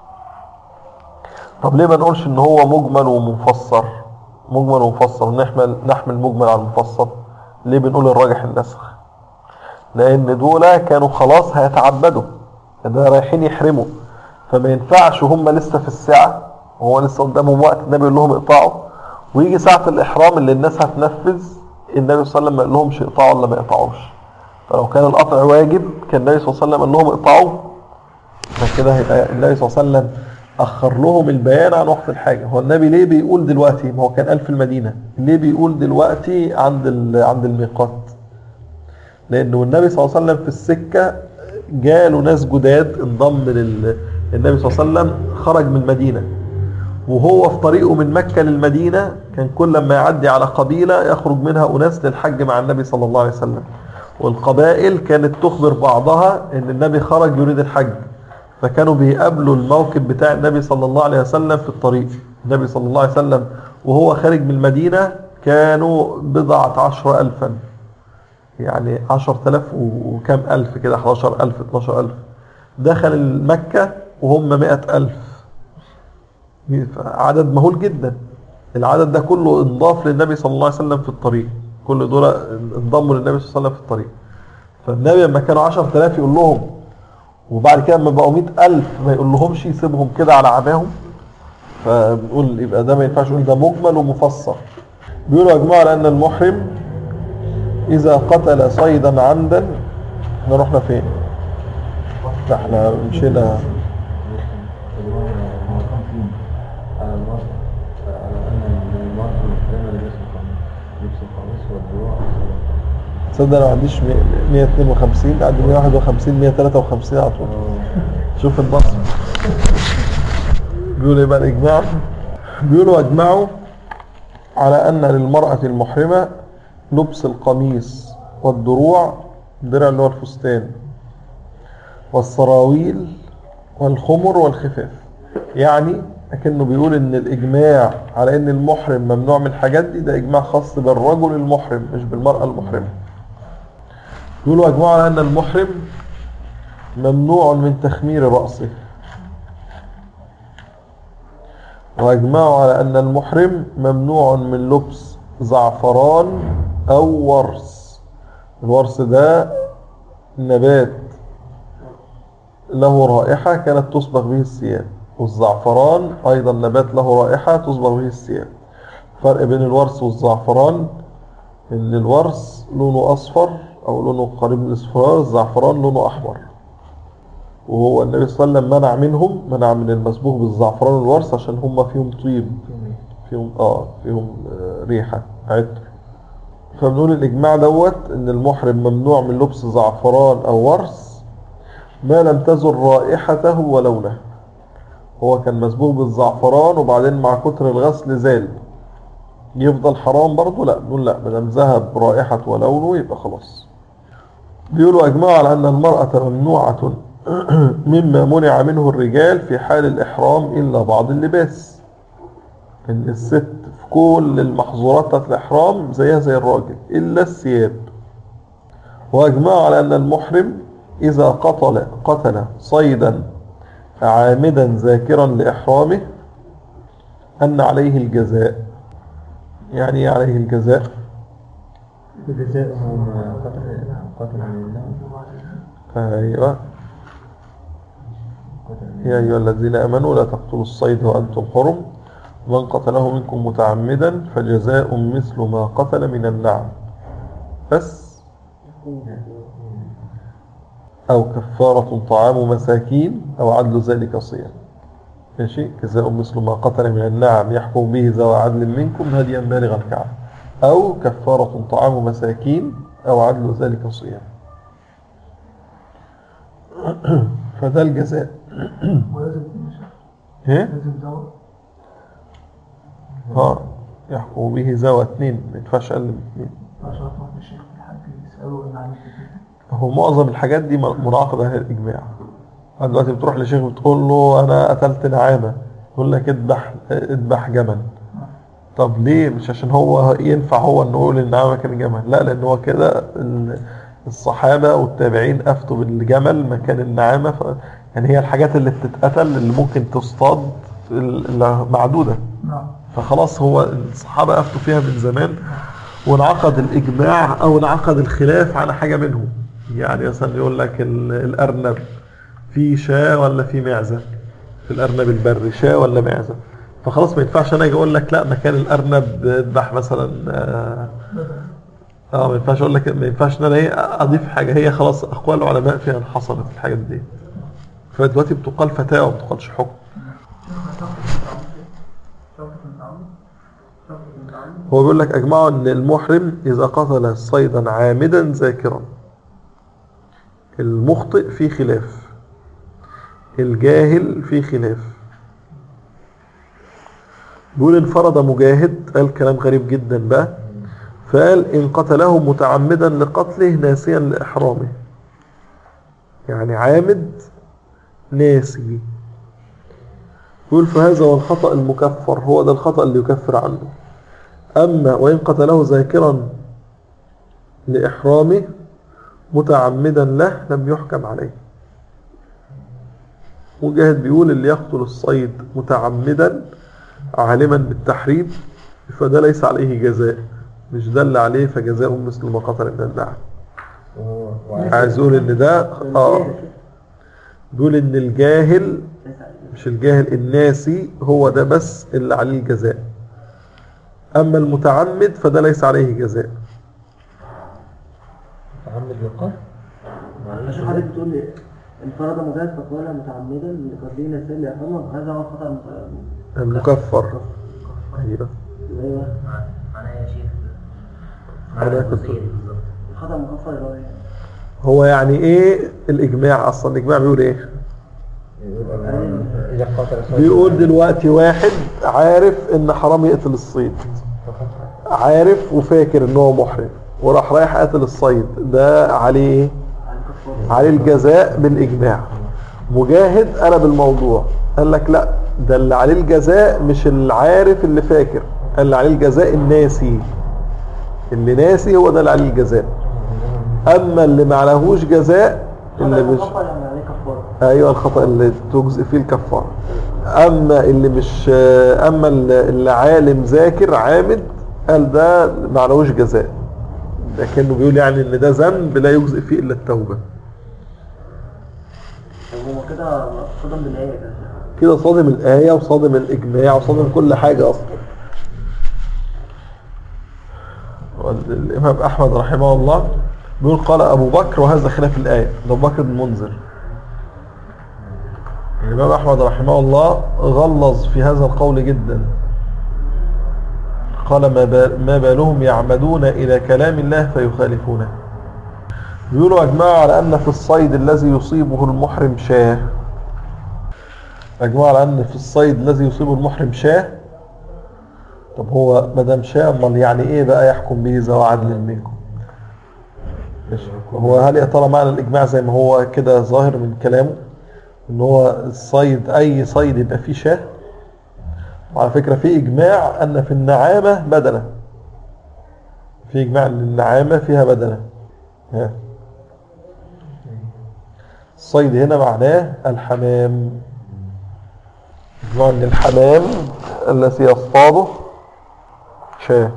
طب ليه ما نقولش ان هو مجمل ومفسر مجمل ومفسر نحمل نحمل مجمل على المفسر ليه بنقول الراجح النسخ لان دول كانوا خلاص هيتعبدوا ده رايحين يحرموا فما ينفعش هم لسه في الساعة وهو لسه قدامهم وقت النبي يقول لهم اقطعوا ويجي ساعة الإحرام اللي الناس هتنفذ النبي صلى الله عليه وسلم ما قال لهمش اقطعوا ولا ما يقطعوش فلو كان القطع واجب كان النبي صلى الله عليه وسلم قال لهم اقطعوا فكده هيبقى النبي صلى الله عليه وسلم أخر لهم البيان عن وقت الحاجة هو النبي ليه بيقول دلوقتي ما هو كان قال في المدينة ليه بيقول دلوقتي عند ال- عند الميقات لأنه النبي صلى الله عليه وسلم في السكة جاله ناس جداد انضم لل النبي صلى الله عليه وسلم خرج من المدينة وهو في طريقه من مكة للمدينة كان كل ما يعدي على قبيلة يخرج منها أناس للحج مع النبي صلى الله عليه وسلم والقبائل كانت تخبر بعضها ان النبي خرج يريد الحج فكانوا بيقابلوا الموكب بتاع النبي صلى الله عليه وسلم في الطريق النبي صلى الله عليه وسلم وهو خارج من المدينة كانوا بضعة عشر ألفا يعني عشر تلاف وكام ألف كده 11 ألف 12 ألف دخل مكة وهم مئة ألف عدد مهول جدا العدد ده كله انضاف للنبي صلى الله عليه وسلم في الطريق كل دول انضموا للنبي صلى الله عليه وسلم في الطريق فالنبي لما كانوا 10000 يقول لهم وبعد كده لما بقوا 100000 ما يقول لهمش يسيبهم كده على عماهم فبنقول يبقى ده ما ينفعش نقول ده مجمل ومفصل بيقولوا يا جماعه لان المحرم اذا قتل صيدا عمدا احنا رحنا فين؟ ده احنا مشينا على المرأة على أن المرأة المسلمة لبس القميص لبس القميص والدروع تصدق انا ما عنديش 152 عندي 151 153 على طول شوف النص بيقول ايه بقى الاجماع بيقولوا اجمعوا على ان للمرأة المحرمة لبس القميص والدروع الدرع اللي هو الفستان والسراويل والخمر والخفاف يعني لكنه بيقول ان الاجماع على ان المحرم ممنوع من الحاجات دي ده اجماع خاص بالرجل المحرم مش بالمرأة المحرمة يقولوا اجمعوا على ان المحرم ممنوع من تخمير رأسه واجمعوا على ان المحرم ممنوع من لبس زعفران او ورس الورس ده نبات له رائحة كانت تصبغ به الثياب والزعفران أيضا نبات له رائحة تصبغ به الثياب فرق بين الورس والزعفران إن الورس لونه أصفر أو لونه قريب من الأصفرار الزعفران لونه أحمر وهو النبي صلى الله عليه وسلم منع منهم منع من المسبوغ بالزعفران والورس عشان هم فيهم طيب فيهم اه فيهم آه ريحة عطر فبنقول الإجماع دوت إن المحرم ممنوع من لبس زعفران أو ورس ما لم تزل رائحته ولونه هو كان مسبوغ بالزعفران وبعدين مع كتر الغسل زال يفضل حرام برضه لا نقول لا ما دام ذهب رائحة ولونه يبقى خلاص بيقولوا اجمعوا على ان المرأة ممنوعة مما منع منه الرجال في حال الاحرام الا بعض اللباس ان الست في كل المحظورات بتاعت الاحرام زيها زي الراجل الا الثياب واجمعوا على ان المحرم اذا قتل قتل صيدا عامدا ذاكرا لإحرامه أن عليه الجزاء يعني ايه عليه الجزاء جزاؤه ما قتل قتل لله أيوة قتل يا أيها الذين آمنوا لا تقتلوا الصيد وأنتم حرم من قتله منكم متعمدا فجزاء مثل ما قتل من النعم بس أو كفارة طعام مساكين أو عدل ذلك صيام ماشي جزاء مثل ما قتل من النعم يحكم به ذوى عدل منكم هديا بالغ الكعبة أو كفارة طعام مساكين أو عدل ذلك صيام فده الجزاء ولازم يكون شيخ ايه لازم زوج اه يحكم به ذوى اتنين ما ينفعش اقل من اتنين عشان تروح للشيخ في الحج يسأله إن عملت كده هو معظم الحاجات دي منعقدة على الإجماع أنت دلوقتي بتروح لشيخ بتقول له أنا قتلت نعامة يقول لك اذبح اذبح جمل طب ليه مش عشان هو ينفع هو انه يقول النعامة كان جمل لا لأن هو كده ال- الصحابة والتابعين أفتوا بالجمل مكان النعامة ف... يعني هي الحاجات اللي بتتقتل اللي ممكن تصطاد ال- معدودة نعم فخلاص هو الصحابة أفتوا فيها من زمان وانعقد الإجماع أو انعقد الخلاف على حاجة منهم يعني مثلا يقول لك ال- الأرنب في شاة ولا في معزة في الارنب البري شاة ولا معزه فخلاص ما ينفعش انا اجي اقول لك لا مكان الارنب اذبح مثلا آه، اه ما ينفعش اقول لك ما ينفعش ان انا ايه اضيف حاجه هي خلاص اقوال العلماء فيها حصلت الحاجات دي فدلوقتي بتقال فتاوى ما بتقالش حكم شوكة التعامل شوكة التعامل هو بيقول لك اجمعوا ان المحرم اذا قتل صيدا عامدا ذاكرا المخطئ في خلاف الجاهل في خلاف بيقول انفرد مجاهد قال كلام غريب جدا بقى فقال ان قتله متعمدا لقتله ناسيا لاحرامه يعني عامد ناسي يقول فهذا هو الخطأ المكفر هو ده الخطأ اللي يكفر عنه أما وإن قتله ذاكرا لإحرامه متعمدا له لم يحكم عليه مجاهد بيقول اللي يقتل الصيد متعمدا عالما بالتحريم فده ليس عليه جزاء مش دل عليه فجزاء مثل ما قتل من النعم عايز يقول ان ده اه بيقول ان الجاهل مش الجاهل الناسي هو ده بس اللي عليه الجزاء اما المتعمد فده ليس عليه جزاء متعمد للقتل عشان حضرتك بتقول لي انفرد مجاز فقال متعمدا لقتله نسيا ليحرمه هذا هو الخطأ المت- المكفر ايوه ايوه معناه يا شيخ أنا كنت- الخطأ المكفر اللي هو ايه؟ هو يعني ايه الاجماع اصلا الاجماع بيقول ايه يقول أنا إذا قتل صيد بيقول دلوقتي واحد عارف ان حرام يقتل الصيد عارف وفاكر ان هو محرم وراح رايح قتل الصيد ده عليه ايه عليه الجزاء بالاجماع مجاهد قلب الموضوع قال لك لا ده اللي عليه الجزاء مش العارف اللي فاكر اللي عليه الجزاء الناسي اللي ناسي هو ده اللي عليه الجزاء اما اللي ما عليهوش جزاء اللي مش المكفر يعني عليه كفارة ايوه الخطا اللي تجزئ فيه الكفاره اما اللي مش اما اللي اللي عالم ذاكر عامد قال ده ما عليهوش جزاء لكنه بيقول يعني ان ده ذنب لا يجزئ فيه الا التوبه هو كده صدم بالآية كده كده صادم الايه وصادم الاجماع وصادم كل حاجه اصلا الامام احمد رحمه الله بيقول قال ابو بكر وهذا خلاف الايه ده ابو بكر بن منذر الامام احمد رحمه الله غلظ في هذا القول جدا قال ما بال- ما بالهم يعمدون الى كلام الله فيخالفونه بيقولوا اجمعوا على ان في الصيد الذي يصيبه المحرم شاه اجمعوا على ان في الصيد الذي يصيبه المحرم شاه طب هو ما دام شاه امال يعني ايه بقى يحكم به ذو عدل منكم مش هو هل يا ترى معنى الاجماع زي ما هو كده ظاهر من كلامه ان هو الصيد اي صيد يبقى فيه شاه وعلى فكرة في اجماع ان في النعامة بدنة في اجماع ان النعامة فيها بدنة ها. الصيد هنا معناه الحمام اجماع ان الحمام الذي يصطاده شاه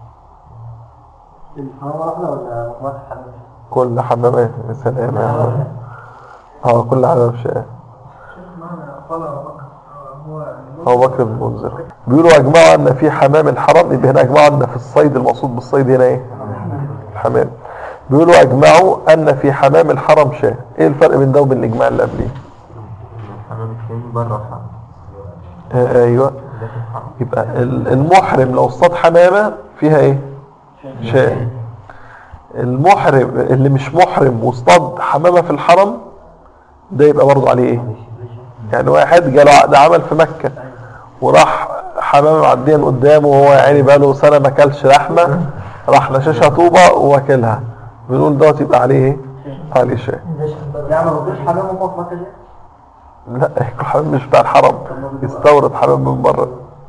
الحرام واحدة ولا مجموعة الحرام؟ كل حمامات يا سلام يا عم. اه كل حمام شاه معنى قال أبو بكر هو أبو بكر بن منذر بيقولوا أجمعوا أن في حمام الحرم يبقى هنا أجمعوا أن في الصيد المقصود بالصيد هنا إيه؟ الحمام بيقولوا أجمعوا أن في حمام الحرم شاه إيه الفرق بين ده وبين الإجماع اللي قبليه؟ الحمام التاني بره الحرم آه أيوه يبقى ال- المحرم لو اصطاد حمامة فيها إيه؟ شاه المحرم اللي مش محرم واصطاد حمامة في الحرم ده يبقى برضه عليه إيه؟ يعني واحد جاله عقد عمل في مكة وراح حمامة معديا قدامه وهو يعني بقاله سنة ما اكلش لحمة راح نشاشها طوبة وواكلها بنقول دوت يبقى عليه ايه؟ عليه شيء يعني ما بيجيش حمام هم في مكة دي؟ لا ياكل حمام مش بتاع الحرم يستورد حمام من بره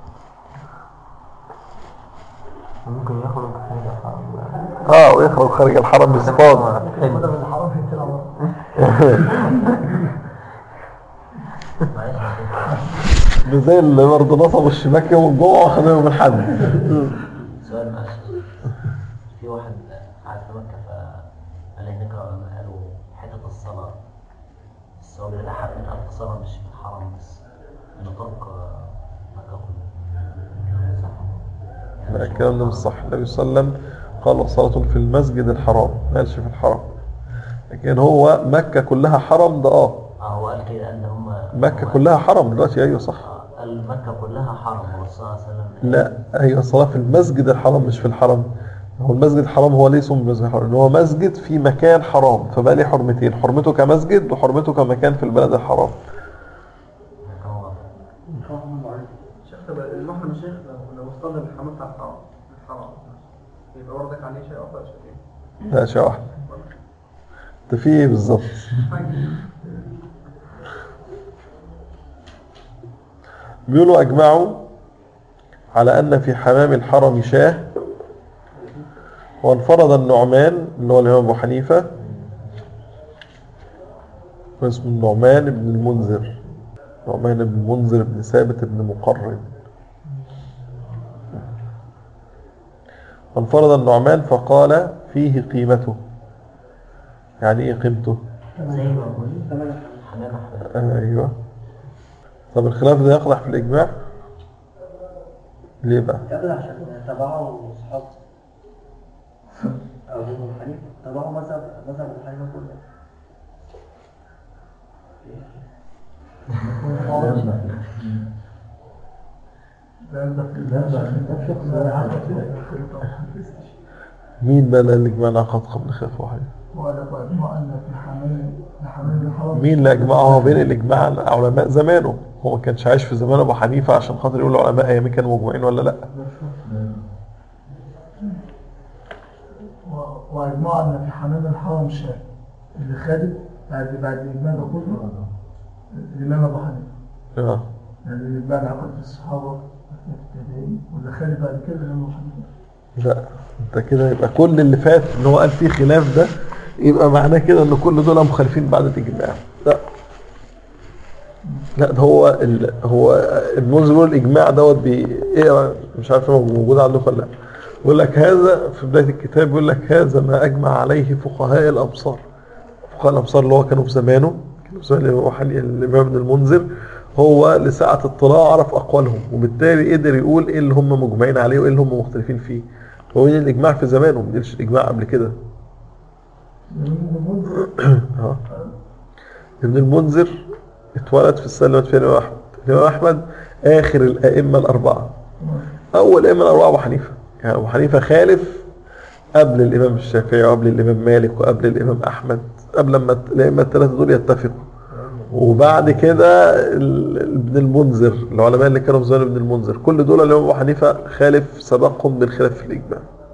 ممكن يخرج خارج الحرم اه ويخرج خارج الحرم يصطاد ده زي اللي برضه نصبوا الشباك يوم الجمعة وخدوا يوم الحد سؤال معلش في واحد قاعد في مكة فقال لي هناك قالوا حتة الصلاة الصلاة اللي حرمتها الصلاة مش في الحرم بس نطاق آه، مكة كلها صح لا الكلام ده مش صح النبي صلى الله عليه وسلم قال صلاة في المسجد الحرام ما قالش في الحرام لكن هو مكة كلها حرم ده اه اه هو قال كده ان هم مكة هو- كلها حرم دلوقتي ايوه صح آه، قال مكة كلها حرم هو صلى الله عليه وسلم لا ايوه صلاة في المسجد الحرام مش في الحرم هو المسجد الحرام هو ليه اسمه المسجد الحرام ان هو مسجد في مكان حرام فبقى ليه حرمتين حرمته كمسجد وحرمته كمكان في البلد الحرام هو شيخ طب المحرم الشيخ لو لو اصطاد الحمام بتاع الحرام الحرام يبقى وردك عليه شيء افضل شيء لا شيء واحد ده في ايه بالظبط بيقولوا اجمعوا على ان في حمام الحرم شاه وانفرد النعمان اللي هو الامام ابو حنيفه واسمه النعمان بن المنذر نعمان بن المنذر بن ثابت بن مقرن فانفرد النعمان فقال فيه قيمته يعني ايه قيمته زي ما بقول حمام احمد آه ايوه طب الخلاف ده يقدح في الاجماع ليه بقى قبل عشان تبعوا اصحاب ابو حنيفه تبعوا مذهب مذهب ابو حنيفه كله مين بقى اللي قال الاجماع انعقد قبل خلاف واحد وقال لك واجمع ان في حمام حمام الحرام مين اللي اجمعه بين الاجماع علماء زمانه هو ما كانش عايش في زمان ابو حنيفه عشان خاطر يقول العلماء ايام كانوا مجمعين ولا لا و- واجمع ان في حمام الحرم شاه اللي خدت بعد بعد الاجماع ده كله الامام ابو حنيفه آه. يعني الاجماع انعقد في الصحابه في التابعين واللي خدت بعد كده الامام ابو حنيفه لا انت كده يبقى كل اللي فات ان هو قال فيه خلاف ده يبقى معناه كده ان كل دول مخالفين بعد الاجماع لا لا ده هو ال... هو المنذر بيقول الاجماع دوت بي ايه مش عارف هو موجود عندكم ولا لا بيقول لك هذا في بدايه الكتاب بيقول لك هذا ما اجمع عليه فقهاء الامصار فقهاء الامصار اللي هو كانوا في زمانه كانوا في زمان الامام أبو حني- الامام ابن المنذر هو لسعه اطلاع عرف اقوالهم وبالتالي قدر يقول ايه اللي هم مجمعين عليه وايه اللي هم مختلفين فيه هو مين الاجماع في زمانه ما قالش الاجماع قبل كده اه ابن المنذر اتولد في السنه اللي مات فيها الامام احمد الامام احمد اخر الائمه الاربعه اول ائمه الاربعه ابو حنيفه يعني ابو حنيفه خالف قبل الامام الشافعي وقبل الامام مالك وقبل الامام احمد قبل ما الائمه الثلاثه دول يتفقوا وبعد كده ال- ابن المنذر العلماء اللي كانوا في زمان ابن المنذر كل دول الامام ابو حنيفه خالف سبقهم بالخلاف في الاجماع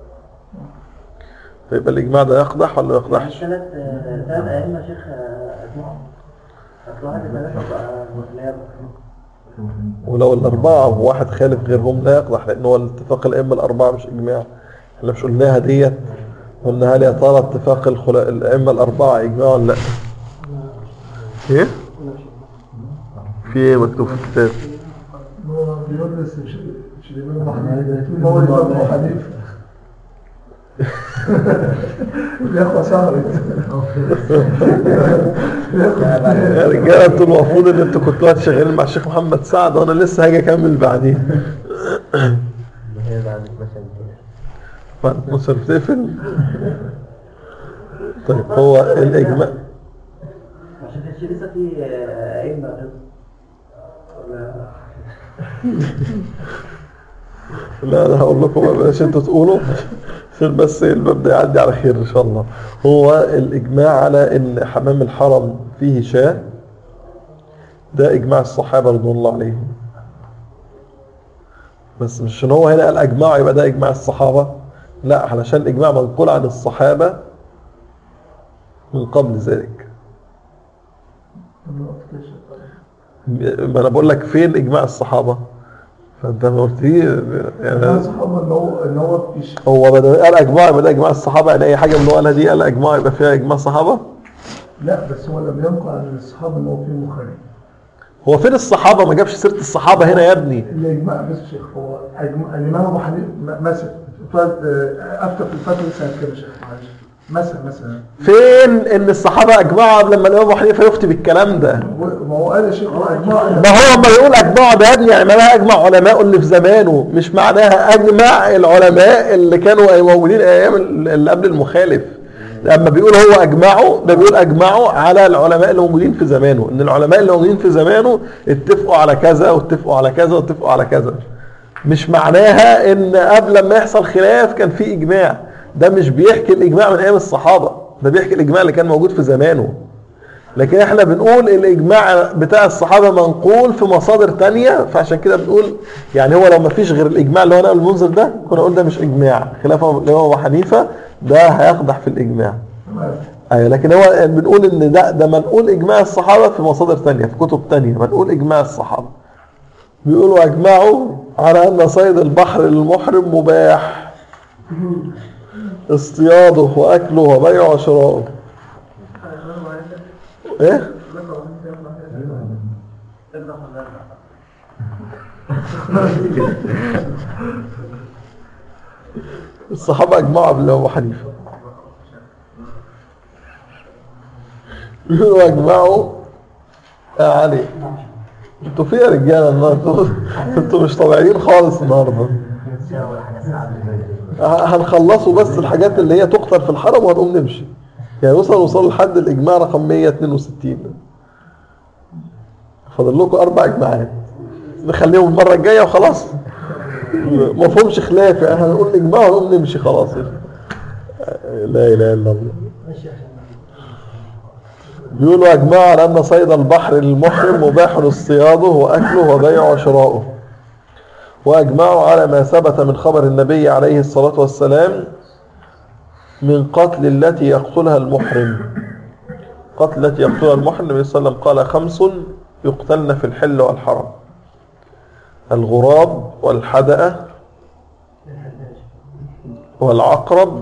فيبقى الاجماع ده يقدح ولا ما يقدحش ثلاث ثلاث ائمه شيخ اجمعوا اصل واحد ثلاثه بقى خلاف ولو الأربعة وواحد خالف غيرهم لا يقدح لأن هو الاتفاق الأئمة الأربعة مش إجماع احنا مش قلناها ديت قلنا هل يا ترى اتفاق الخلا... الأئمة الأربعة إجماع ولا لا؟ إيه؟ في إيه مكتوب في الكتاب؟ هو بيدرس مش مش الامام ابو حنيفه هو الامام ابو حنيفه بياخد شهر يا رجالة انتوا المفروض إن انتوا كنتوا شغالين مع الشيخ محمد سعد وأنا لسه هاجي أكمل بعديه هي بعد مثلا بعد 12 بتقفل طيب هو الإجماع عشان كانش لسه في ائمه غير ولا لا انا هقول لكم بلاش انتوا تقولوا عشان بس الباب ده يعدي على خير ان شاء الله هو الاجماع على ان حمام الحرم فيه شاة ده اجماع الصحابه رضوان الله عليهم بس مش ان هو هنا قال اجماع يبقى ده اجماع الصحابه لا علشان الاجماع منقول عن الصحابه من قبل ذلك ما انا بقول لك فين اجماع الصحابه فانت ما قلتلي يعني صحابه اللي هو اللي هو في ش- هو بدل قال اجماع يبقى ده اجماع الصحابه يعني اي حاجه من اللي هو قالها دي قال اجماع يبقى فيها اجماع صحابه لا بس هو لم ينقل عن الصحابه ان هو في مخالف هو فين الصحابه ما جابش سيره الصحابه هنا يا ابني الاجماع بس شيخ هو أجمع الامام ابو حنيفه م- مثلا ف- افتى في الفتره سنه كام يا شيخ معلش مثلا مثلا فين ان الصحابه اجمعوا قبل لما الامام ابو حنيفه يفتي بالكلام ده ما هو قال يا شيخ اجماع ما هو لما يقول اجمعوا ده يا ابني يعني معناها اجمع علماء اللي في زمانه مش معناها اجمع العلماء اللي كانوا موجودين ايام اللي قبل المخالف لما بيقول هو اجمعوا ده بيقول اجمعوا على العلماء اللي موجودين في زمانه ان العلماء اللي موجودين في زمانه اتفقوا على كذا واتفقوا على كذا واتفقوا على كذا مش معناها ان قبل ما يحصل خلاف كان في اجماع ده مش بيحكي الاجماع من ايام الصحابه ده بيحكي الاجماع اللي كان موجود في زمانه لكن احنا بنقول الاجماع بتاع الصحابه منقول في مصادر تانية فعشان كده بنقول يعني هو لو ما فيش غير الاجماع اللي هو نقل المنذر ده كنا نقول ده مش اجماع خلافه الامام ابو حنيفه ده هيقدح في الاجماع ايوه لكن هو بنقول ان ده ده منقول اجماع الصحابه في مصادر تانية في كتب تانية منقول اجماع الصحابه بيقولوا اجمعوا على ان صيد البحر للمحرم مباح اصطياده واكله وبيعه وشراؤه ايه الصحابة أجمعوا قبل أبو حنيفة بيقولوا أجمعوا يا علي انتوا في يا رجالة النهارده انتوا مش طبيعيين خالص النهارده هنخلصوا بس الحاجات اللي هي تقتل في الحرم وهنقوم نمشي يعني وصل وصل لحد الإجماع رقم 162 فاضل لكم أربع إجماعات نخليهم المرة الجاية وخلاص ما فهمش خلاف يعني هنقول إجماع ونقوم نمشي خلاص لا إله إلا الله بيقولوا أجمعوا على أن صيد البحر للمحرم مباح اصطياده وأكله وبيعه وشراؤه وأجمعوا على ما ثبت من خبر النبي عليه الصلاة والسلام من قتل التي يقتلها المحرم قتل التي يقتلها المحرم النبي صلى الله عليه وسلم قال خمس يقتلن في الحل والحرم الغراب والحدأة والعقرب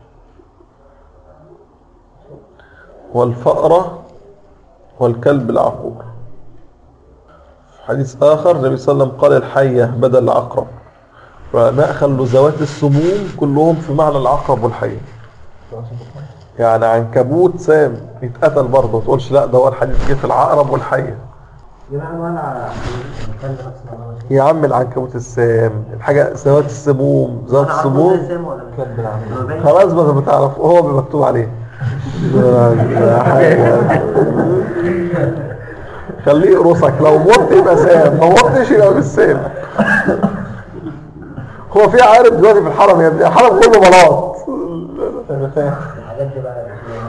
والفأرة والكلب العقور في حديث آخر النبي صلى الله عليه وسلم قال الحية بدل العقرب العلماء خلوا ذوات السموم كلهم في معنى العقرب والحية يعني عنكبوت سام يتقتل برضه ما تقولش لا ده هو الحديث جه في العقرب والحية يا عم العنكبوت السام الحاجة ذوات السموم ذوات السموم خلاص بقى بتعرف هو مكتوب عليه خليه يقرصك لو مت يبقى سام ما متش يبقى مش سام هو في عارف دلوقتي في الحرم يا ابني الحرم كله بلاط الحاجات دي بقى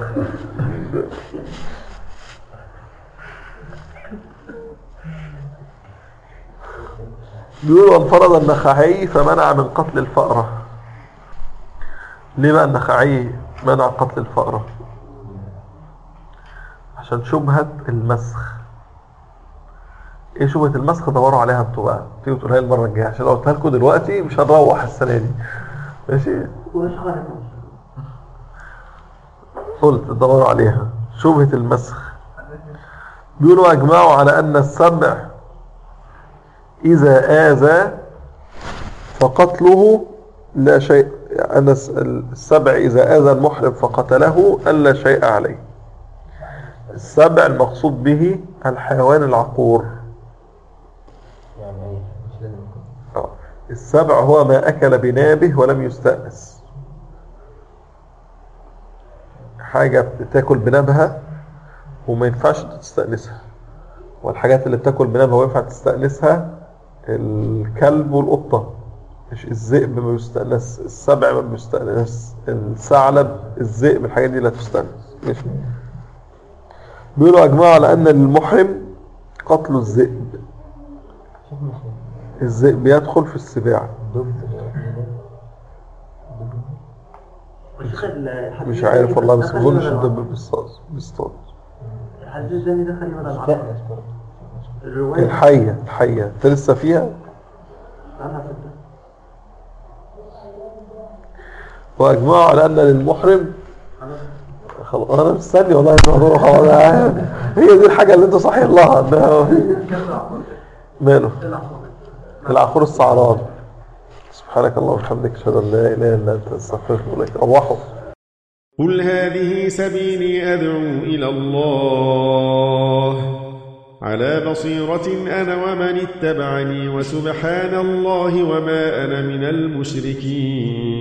بيقولوا انفرد النخعي فمنع من قتل الفأرة ليه بقى النخعي منع قتل الفأرة عشان شبهة المسخ ايه شبهة المسخ دوروا عليها انتوا بقى تيجوا تقولها لي المرة الجاية عشان لو قلتها لكم دلوقتي مش هنروح السنة دي ماشي قلت دوروا عليها شبهة المسخ بيقولوا اجمعوا على ان السبع اذا اذى فقتله لا شيء أن السبع إذا آذى المحرم فقتله ألا شيء عليه السبع المقصود به الحيوان العقور آه. السبع هو ما أكل بنابه ولم يستأنس حاجة بتاكل بنابها وما ينفعش تستأنسها والحاجات اللي بتاكل بنابها وينفع تستأنسها الكلب والقطة مش الذئب ما بيستأنس السبع ما بيستأنس الثعلب الذئب الحاجات دي لا تستأنس ماشي بيقولوا أجمعوا على أن المحرم قتل الذئب الذئب يدخل في السباع مش عارف والله بس ما اظنش الدب بيصطاد بيصطاد الحديث الثاني ده خليه بدل العقل الرواية الحية الحية انت لسه فيها عنها فتة واجمعوا على ان للمحرم خلاص انا مستني والله الموضوع خلاص هي دي الحاجه اللي انت صحيح لها انها ماله العقور الصعران سبحانك اللهم وبحمدك اشهد ان لا اله الا انت استغفرك واتوب اليك روحوا قل هذه سبيلي أدعو إلى الله على بصيرة أنا ومن اتبعني وسبحان الله وما أنا من المشركين